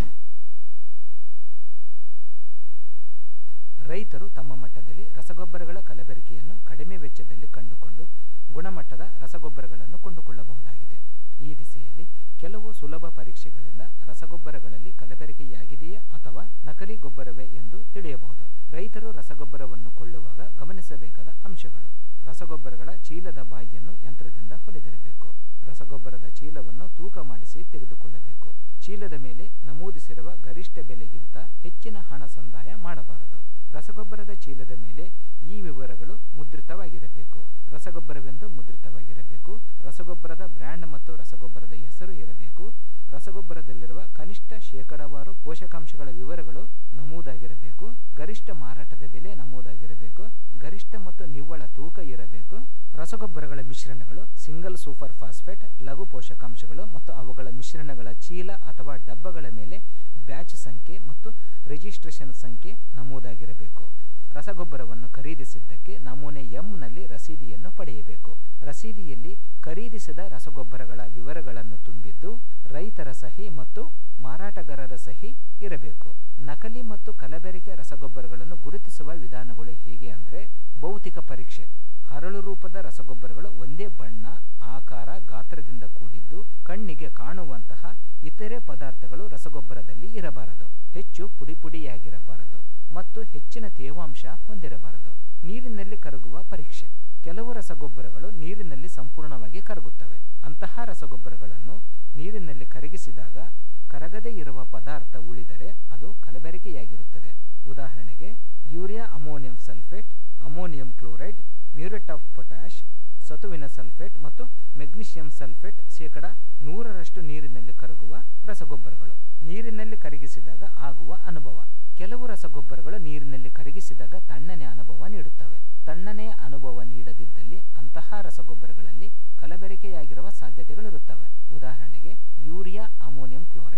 ರೈತರು ತಮ್ಮ ಮಟ್ಟದಲ್ಲಿ ರಸಗೊಬ್ಬರಗಳ ಕಲಬೆರಕೆಯನ್ನು ಕಡಿಮೆ ವೆಚ್ಚದಲ್ಲಿ ಕಂಡುಕೊಂಡು ಗುಣಮಟ್ಟದ ರಸಗೊಬ್ಬರಗಳನ್ನು ಕೊಂಡುಕೊಳ್ಳಬಹುದಾಗಿದೆ ಈ ದಿಸೆಯಲ್ಲಿ ಕೆಲವು ಸುಲಭ ಪರೀಕ್ಷೆಗಳಿಂದ ರಸಗೊಬ್ಬರಗಳಲ್ಲಿ ಕಲಬೆರಕೆಯಾಗಿದೆಯೇ ಅಥವಾ ನಕಲಿ ಗೊಬ್ಬರವೇ ಎಂದು ತಿಳಿಯಬಹುದು ರೈತರು ರಸಗೊಬ್ಬರವನ್ನು ಕೊಳ್ಳುವಾಗ ಗಮನಿಸಬೇಕಾದ ಅಂಶಗಳು ರಸಗೊಬ್ಬರಗಳ ಚೀಲದ ಬಾಯಿಯನ್ನು ಯಂತ್ರದಿಂದ ಹೊಲೆದಿರಬೇಕು ರಸಗೊಬ್ಬರದ ಚೀಲವನ್ನು ತೂಕ ಮಾಡಿಸಿ ತೆಗೆದುಕೊಳ್ಳಬೇಕು ಚೀಲದ ಮೇಲೆ ನಮೂದಿಸಿರುವ ಗರಿಷ್ಠ ಬೆಲೆಗಿಂತ ಹೆಚ್ಚಿನ ಹಣ ಸಂದಾಯ ಮಾಡಬಾರದು ರಸಗೊಬ್ಬರದ ಚೀಲದ ಮೇಲೆ ಈ ವಿವರಗಳು ಮುದ್ರಿತವಾಗಿರಬೇಕು ರಸಗೊಬ್ಬರವೆಂದು ಮುದ್ರಿತವಾಗಿರಬೇಕು ರಸಗೊಬ್ಬರದ ಬ್ರ್ಯಾಂಡ್ ಮತ್ತು ರಸಗೊಬ್ಬರದ ಹೆಸರು ಇರಬೇಕು ರಸಗೊಬ್ಬರದಲ್ಲಿರುವ ಕನಿಷ್ಠ ಶೇಕಡಾವಾರು ಪೋಷಕಾಂಶಗಳ ವಿವರಗಳು ನಮೂದಾಗಿರಬೇಕು ಗರಿಷ್ಠ ಮಾರಾಟದ ಬೆಲೆ ನಮೂದಾಗಿರಬೇಕು ಗರಿಷ್ಠ ಮತ್ತು ನಿವ್ವಳ ತೂಕ ಇರಬೇಕು ರಸಗೊಬ್ಬರಗಳ ಮಿಶ್ರಣಗಳು ಸಿಂಗಲ್ ಸೂಪರ್ ಫಾಸ್ಫೇಟ್ ಲಘು ಪೋಷಕಾಂಶಗಳು ಮತ್ತು ಅವುಗಳ ಮಿಶ್ರಣಗಳ ಚೀಲ ಅಥವಾ ಡಬ್ಬಗಳ ಮೇಲೆ ಬ್ಯಾಚ್ ಸಂಖ್ಯೆ ಮತ್ತು ರಿಜಿಸ್ಟ್ರೇಷನ್ ಸಂಖ್ಯೆ ನಮೂದಾಗಿರಬೇಕು ರಸಗೊಬ್ಬರವನ್ನು ಖರೀದಿಸಿದ್ದಕ್ಕೆ ನಮೂನೆ ಎಂನಲ್ಲಿ ರಸೀದಿಯನ್ನು ಪಡೆಯಬೇಕು ರಸೀದಿಯಲ್ಲಿ ಖರೀದಿಸಿದ ರಸಗೊಬ್ಬರಗಳ ವಿವರಗಳನ್ನು ತುಂಬಿದ್ದು ರೈತರ ಸಹಿ ಮತ್ತು ಮಾರಾಟಗಾರರ ಸಹಿ ಇರಬೇಕು ನಕಲಿ ಮತ್ತು ಕಲಬೆರಕೆ ರಸಗೊಬ್ಬರಗಳನ್ನು ಗುರುತಿಸುವ ವಿಧಾನಗಳು ಹೇಗೆ ಅಂದರೆ ಭೌತಿಕ ಪರೀಕ್ಷೆ ಹರಳು ರೂಪದ ರಸಗೊಬ್ಬರಗಳು ಒಂದೇ ಬಣ್ಣ ಆಕಾರ ಗಾತ್ರದಿಂದ ಕೂಡಿದ್ದು ಕಣ್ಣಿಗೆ ಕಾಣುವಂತಹ ಇತರೆ ಪದಾರ್ಥಗಳು ರಸಗೊಬ್ಬರದಲ್ಲಿ ಇರಬಾರದು ಹೆಚ್ಚು ಪುಡಿ ಪುಡಿಯಾಗಿರಬಾರದು ಮತ್ತು ಹೆಚ್ಚಿನ ತೇವಾಂಶ ಹೊಂದಿರಬಾರದು ನೀರಿನಲ್ಲಿ ಕರಗುವ ಪರೀಕ್ಷೆ ಕೆಲವು ರಸಗೊಬ್ಬರಗಳು ನೀರಿನಲ್ಲಿ ಸಂಪೂರ್ಣವಾಗಿ ಕರಗುತ್ತವೆ ಅಂತಹ ರಸಗೊಬ್ಬರಗಳನ್ನು ನೀರಿನಲ್ಲಿ ಕರಗಿಸಿದಾಗ ಕರಗದೇ ಇರುವ ಪದಾರ್ಥ ಉಳಿದರೆ ಅದು ಕಲಬೆರಕೆಯಾಗಿರುತ್ತದೆ ಉದಾಹರಣೆಗೆ urea ammonium sulphate ammonium chloride muriate of potash ಸತುವಿನ ಸಲ್ಫೇಟ್ ಮತ್ತು ಮೆಗ್ನೀಷಿಯಂ ಸಲ್ಫೇಟ್ ಶೇಕಡ ನೂರರಷ್ಟು ನೀರಿನಲ್ಲಿ ಕರಗುವ ರಸಗೊಬ್ಬರಗಳು ನೀರಿನಲ್ಲಿ ಕರಗಿಸಿದಾಗ ಆಗುವ ಅನುಭವ ಕೆಲವು ರಸಗೊಬ್ಬರಗಳು ನೀರಿನಲ್ಲಿ ಕರಗಿಸಿದಾಗ ತಣ್ಣನೆ ಅನುಭವ ನೀಡುತ್ತವೆ ತಣ್ಣನೆಯ ಅನುಭವ ನೀಡದಿದ್ದಲ್ಲಿ ಅಂತಹ ರಸಗೊಬ್ಬರಗಳಲ್ಲಿ ಕಲಬೆರಕೆಯಾಗಿರುವ ಸಾಧ್ಯತೆಗಳಿರುತ್ತವೆ ಉದಾಹರಣೆಗೆ urea ammonium chloride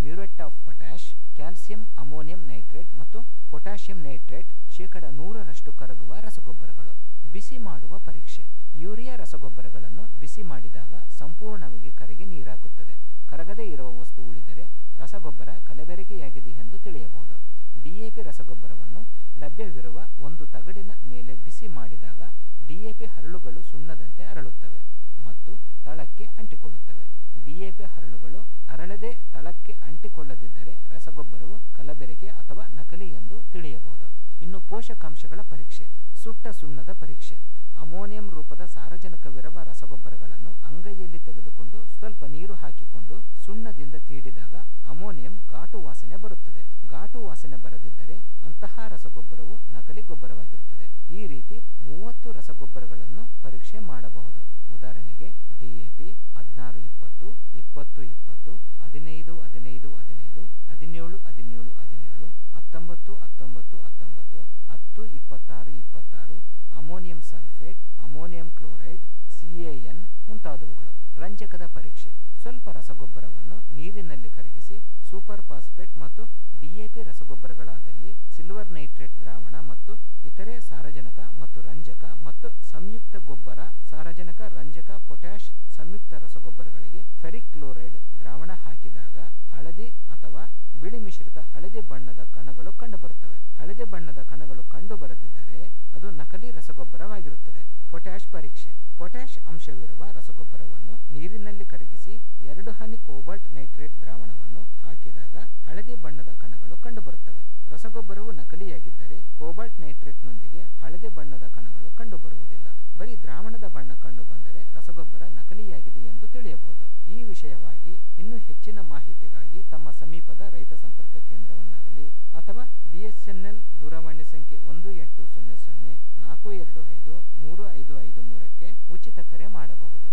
muriate of potash calcium ammonium nitrate ಮತ್ತು ಪೊಟ್ಯಾಷಿಯಂ ನೈಟ್ರೇಟ್ ಶೇಕಡ ನೂರರಷ್ಟು ಕರಗುವ ರಸಗೊಬ್ಬರಗಳು ಬಿಸಿ ಮಾಡುವ ಪರೀಕ್ಷೆ ಯೂರಿಯಾ ರಸಗೊಬ್ಬರಗಳನ್ನು ಬಿಸಿ ಮಾಡಿದಾಗ ಸಂಪೂರ್ಣವಾಗಿ ಕರಗಿ ನೀರಾಗುತ್ತದೆ ಕರಗದೇ ಇರುವ ವಸ್ತು ಉಳಿದರೆ ರಸಗೊಬ್ಬರ ಕಲಬೆರಕೆಯಾಗಿದೆ ಎಂದು ತಿಳಿಯಬಹುದು ಡಿಎಪಿ ರಸಗೊಬ್ಬರವನ್ನು ಲಭ್ಯವಿರುವ ಒಂದು ತಗಡಿನ ಮೇಲೆ ಬಿಸಿ ಮಾಡಿದಾಗ ಡಿಎಪಿ ಹರಳುಗಳು ಸುಣ್ಣದಂತೆ ಅರಳುತ್ತವೆ ಮತ್ತು ತಳಕ್ಕೆ ಅಂಟಿಕೊಳ್ಳುತ್ತವೆ ಡಿಎಪಿ ಹರಳುಗಳು ಅರಳದೆ ತಳಕ್ಕೆ ಅಂಟಿಕೊಳ್ಳದಿದ್ದರೆ ರಸಗೊಬ್ಬರವು ಕಲಬೆರಕೆ ಅಥವಾ ನಕಲಿ ಎಂದು ತಿಳಿಯಬಹುದು ಇನ್ನು ಪೋಷಕಾಂಶಗಳ ಪರೀಕ್ಷೆ ಸುಟ್ಟ ಸುಣ್ಣದ ಪರೀಕ್ಷೆ ಅಮೋನಿಯಂ ರೂಪದ ಸಾರಜನಕವಿರುವ ರಸಗೊಬ್ಬರಗಳನ್ನು ಅಂಗೈಯಲ್ಲಿ ತೆಗೆದುಕೊಂಡು ಸ್ವಲ್ಪ ನೀರು ಹಾಕಿಕೊಂಡು ಸುಣ್ಣದಿಂದ ತೀಡಿದಾಗ ಅಮೋನಿಯಂ ಘಾಟು ವಾಸನೆ ಬರುತ್ತದೆ ಘಾಟು ವಾಸನೆ ಬರದಿದ್ದರೆ ಅಂತಹ ರಸಗೊಬ್ಬರವು ನಕಲಿ ಗೊಬ್ಬರವಾಗಿರುತ್ತದೆ ಈ ರೀತಿ ಮೂವತ್ತು ರಸಗೊಬ್ಬರಗಳನ್ನು ಪರೀಕ್ಷೆ ಮಾಡಬಹುದು ಉದಾಹರಣೆಗೆ ಡಿಎಪಿ ಹದಿನಾರು ಇಪ್ಪತ್ತು ಇಪ್ಪತ್ತು ಇಪ್ಪತ್ತು ಹದಿನೈದು ಹದಿನೈದು ಹದಿನೈದು ಹದಿನೇಳು ಹದಿನೇಳು ಹದಿನೇಳು ಹತ್ತೊಂಬತ್ತು ಹತ್ತೊಂಬತ್ತು ಹತ್ತೊಂಬತ್ತು ಹತ್ತು ಇಪ್ಪತ್ತಾರು ಇಪ್ಪತ್ತಾರು ammonium sulphate ammonium chloride CAN ಮುಂತಾದವುಗಳು ರಂಜಕದ ಪರೀಕ್ಷೆ ಸ್ವಲ್ಪ ರಸಗೊಬ್ಬರವನ್ನು ನೀರಿನಲ್ಲಿ ಕರಗಿಸಿ ಸೂಪರ್ ಫಾಸ್ಫೇಟ್ ಮತ್ತು ಡಿಎಪಿ ರಸಗೊಬ್ಬರಗಳಾದಲ್ಲಿ ಸಿಲ್ವರ್ ನೈಟ್ರೇಟ್ ದ್ರಾವಣ ಮತ್ತು ಇತರೆ ಸಾರಜನಕ ಮತ್ತು ರಂಜಕ ಮತ್ತು ಸಂಯುಕ್ತ ಗೊಬ್ಬರ ಸಾರಜನಕ ರಂಜಕ ಪೊಟ್ಯಾಷ್ ಸಂಯುಕ್ತ ರಸಗೊಬ್ಬರಗಳಿಗೆ ಫೆರಿಕ್ ಕ್ಲೋರೈಡ್ ದ್ರಾವಣ ಹಾಕಿದಾಗ ಹಳದಿ ಅಥವಾ ಬಿಳಿ ಮಿಶ್ರಿತ ಹಳದಿ ಬಣ್ಣದ ಕಣಗಳು ಕಂಡುಬರುತ್ತವೆ ಹಳದಿ ಬಣ್ಣದ ಕಣಗಳು ಕಂಡುಬರದಿದ್ದರೆ ಅದು ನಕಲಿ ರಸಗೊಬ್ಬರವಾಗಿರುತ್ತದೆ ಪೊಟ್ಯಾಷ್ ಪರೀಕ್ಷೆ ಪೊಟ್ಯಾಷ್ ಅಂಶವಿರುವ ರಸಗೊಬ್ಬರವನ್ನು ನೀರಿನಲ್ಲಿ ಕರಗಿಸಿ ಎರಡು ಹನಿ ಕೋಬಾಲ್ಟ್ ನೈಟ್ರೇಟ್ ದ್ರಾವಣವನ್ನು ಹಾಕಿದಾಗ ಹಳದಿ ಬಣ್ಣದ ಕಣಗಳು ಕಂಡುಬರುತ್ತವೆ ರಸಗೊಬ್ಬರವು ನಕಲಿಯಾಗಿದ್ದರೆ ಕೋಬಾಲ್ಟ್ ನೈಟ್ರೇಟ್ನೊಂದಿಗೆ ಹಳದಿ ಬಣ್ಣದ ಕಣಗಳು ಕಂಡುಬರುವುದಿಲ್ಲ ಬರೀ ದ್ರಾವಣದ ಬಣ್ಣ ಕಂಡುಬಂದರೆ ರಸಗೊಬ್ಬರ ನಕಲಿಯಾಗಿದೆ ಎಂದು ತಿಳಿಯಬಹುದು ಈ ವಿಷಯವಾಗಿ ಇನ್ನೂ ಹೆಚ್ಚಿನ ಮಾಹಿತಿಗಾಗಿ ತಮ್ಮ ಸಮೀಪದ ರೈತ ಸಂಪರ್ಕ ಕೇಂದ್ರವನ್ನಾಗಲಿ ಅಥವಾ ಬಿಎಸ್ಎನ್ಎಲ್ ದೂರವಾಣಿ ಸಂಖ್ಯೆ ಒಂದು ಎಂಟು ಸೊನ್ನೆ ಸೊನ್ನೆ ನಾಲ್ಕು ಎರಡು ಐದು ಮೂರು ಐದು ಐದು ಮೂರಕ್ಕೆ ಉಚಿತ ಕರೆ ಮಾಡಬಹುದು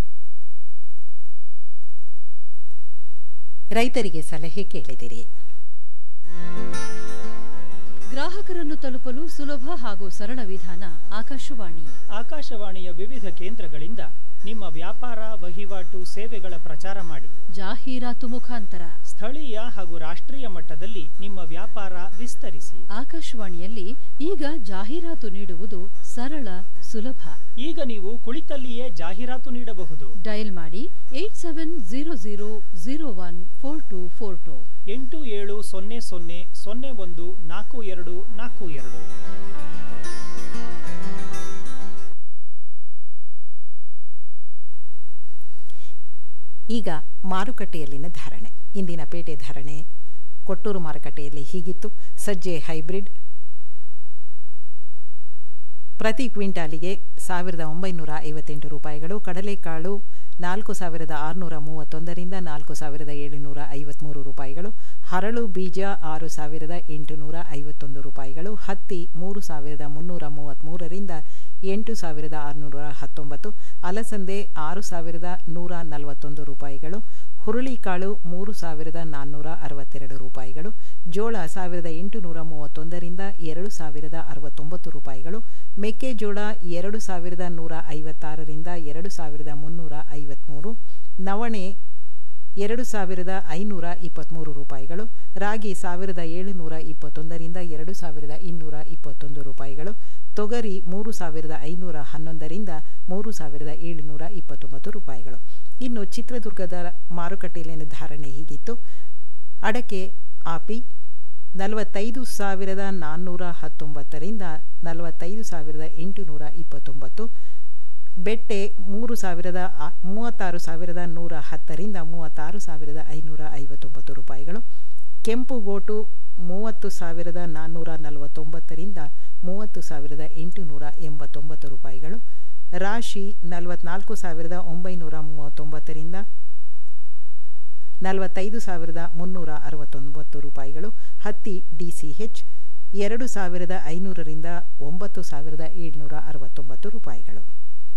ರೈತರಿಗೆ ಸಲಹೆ ಕೇಳಿದಿರಿ ಗ್ರಾಹಕರನ್ನು ತಲುಪಲು ಸುಲಭ ಹಾಗೂ ಸರಳ ವಿಧಾನ ಆಕಾಶವಾಣಿ ಆಕಾಶವಾಣಿಯ ವಿವಿಧ ಕೇಂದ್ರಗಳಿಂದ ನಿಮ್ಮ ವ್ಯಾಪಾರ ವಹಿವಾಟು ಸೇವೆಗಳ ಪ್ರಚಾರ ಮಾಡಿ ಜಾಹೀರಾತು ಮುಖಾಂತರ ಸ್ಥಳೀಯ ಹಾಗೂ ರಾಷ್ಟ್ರೀಯ ಮಟ್ಟದಲ್ಲಿ ನಿಮ್ಮ ವ್ಯಾಪಾರ ವಿಸ್ತರಿಸಿ ಆಕಾಶವಾಣಿಯಲ್ಲಿ ಈಗ ಜಾಹೀರಾತು ನೀಡುವುದು ಸರಳ ಸುಲಭ ಈಗ ನೀವು ಕುಳಿತಲ್ಲಿಯೇ ಜಾಹೀರಾತು ನೀಡಬಹುದು ಡಯಲ್ ಮಾಡಿ eight seven zero zero zero one four two four two ಎಂಟು ಏಳು ಸೊನ್ನೆ ಸೊನ್ನೆ ಸೊನ್ನೆ ಒಂದು ನಾಲ್ಕು ಎರಡು ನಾಲ್ಕು ಎರಡು ಈಗ ಮಾರುಕಟ್ಟೆಯಲ್ಲಿನ ಧಾರಣೆ ಇಂದಿನ ಪೇಟೆ ಧಾರಣೆ ಕೊಟ್ಟೂರು ಮಾರುಕಟ್ಟೆಯಲ್ಲಿ ಹೀಗಿತ್ತು ಸಜ್ಜೆ ಹೈಬ್ರಿಡ್ ಪ್ರತಿ ಕ್ವಿಂಟಾಲಿಗೆ ಸಾವಿರದ ಒಂಬೈನೂರ ಐವತ್ತೆಂಟು ರೂಪಾಯಿಗಳು ಕಡಲೆಕಾಳು ನಾಲ್ಕು ಸಾವಿರದ ಆರುನೂರ ಮೂವತ್ತೊಂದರಿಂದ ನಾಲ್ಕು ಸಾವಿರದ ಏಳುನೂರ ಐವತ್ತ್ಮೂರು ರೂಪಾಯಿಗಳು ಹರಳು ಬೀಜ ಆರು ಸಾವಿರದ ಎಂಟುನೂರ ಐವತ್ತೊಂದು ರೂಪಾಯಿಗಳು ಹತ್ತಿ ಮೂರು ಸಾವಿರದ ಮುನ್ನೂರ ಮೂವತ್ತ್ಮೂರರಿಂದ ಎಂಟು ಸಾವಿರದ ಆರುನೂರ ಹತ್ತೊಂಬತ್ತು ಅಲಸಂದೆ ಆರು ಸಾವಿರದ ನೂರ ನಲವತ್ತೊಂದು ರೂಪಾಯಿಗಳು ಹುರುಳಿಕಾಳು ಮೂರು ಸಾವಿರದ ನಾನ್ನೂರ ಅರವತ್ತೆರಡು ರೂಪಾಯಿಗಳು ಜೋಳ ಸಾವಿರದ ಎಂಟುನೂರ ಮೂವತ್ತೊಂದರಿಂದ ಎರಡು ಸಾವಿರದ ಅರವತ್ತೊಂಬತ್ತು ರೂಪಾಯಿಗಳು ಮೆಕ್ಕೆಜೋಳ ಎರಡು ಸಾವಿರದ ನೂರ ಐವತ್ತಾರರಿಂದ ಎರಡು ಸಾವಿರದ ಮುನ್ನೂರ ಐವತ್ತ್ಮೂರು ನವಣೆ ಎರಡು ಸಾವಿರದ ಐನೂರ ಇಪ್ಪತ್ತ್ಮೂರು ರೂಪಾಯಿಗಳು ರಾಗಿ ಸಾವಿರದ ಏಳುನೂರ ಇಪ್ಪತ್ತೊಂದರಿಂದ ಎರಡು ಸಾವಿರದ ಇನ್ನೂರ ಇಪ್ಪತ್ತೊಂದು ರೂಪಾಯಿಗಳು ತೊಗರಿ ಮೂರು ಸಾವಿರದ ಐನೂರ ಹನ್ನೊಂದರಿಂದ ಮೂರು ಸಾವಿರದ ಏಳುನೂರ ಇಪ್ಪತ್ತೊಂಬತ್ತು ರೂಪಾಯಿಗಳು ಇನ್ನು ಚಿತ್ರದುರ್ಗದ ಮಾರುಕಟ್ಟೆಯಲ್ಲಿನ ಧಾರಣೆ ಹೀಗಿತ್ತು ಅಡಕೆ ಆಪಿ ನಲವತ್ತೈದು ಸಾವಿರದ ನಾನ್ನೂರ ಹತ್ತೊಂಬತ್ತರಿಂದ ನಲವತ್ತೈದು ಸಾವಿರದ ಎಂಟುನೂರ ಇಪ್ಪತ್ತೊಂಬತ್ತು ಬೆಟ್ಟೆ ಮೂರು ಸಾವಿರದ ಆ- ಮೂವತ್ತಾರು ಸಾವಿರದ ನೂರ ಹತ್ತರಿಂದ ಮೂವತ್ತಾರು ಸಾವಿರದ ಐನೂರ ಐವತ್ತೊಂಬತ್ತು ರೂಪಾಯಿಗಳು ಕೆಂಪು ಗೋಟು ಮೂವತ್ತು ಸಾವಿರದ ನಾನ್ನೂರ ನಲವತ್ತೊಂಬತ್ತರಿಂದ ಮೂವತ್ತು ಸಾವಿರದ ಎಂಟುನೂರ ಎಂಬತ್ತೊಂಬತ್ತು ರೂಪಾಯಿಗಳು ರಾಶಿ ನಲವತ್ನಾಲ್ಕು ಸಾವಿರದ ಒಂಬೈನೂರ ಮೂವತ್ತೊಂಬತ್ತರಿಂದ ನಲವತ್ತೈದು ಸಾವಿರದ ಮುನ್ನೂರ ಅರವತ್ತೊಂಬತ್ತು ರೂಪಾಯಿಗಳು ಹತ್ತಿ ಡಿ ಸಿ ಹೆಚ್ ಎರಡು ಸಾವಿರದ ಐನೂರರಿಂದ ಒಂಬತ್ತು ಸಾವಿರದ ಏಳ್ನೂರ ಅರವತ್ತೊಂಬತ್ತು ರೂಪಾಯಿಗಳು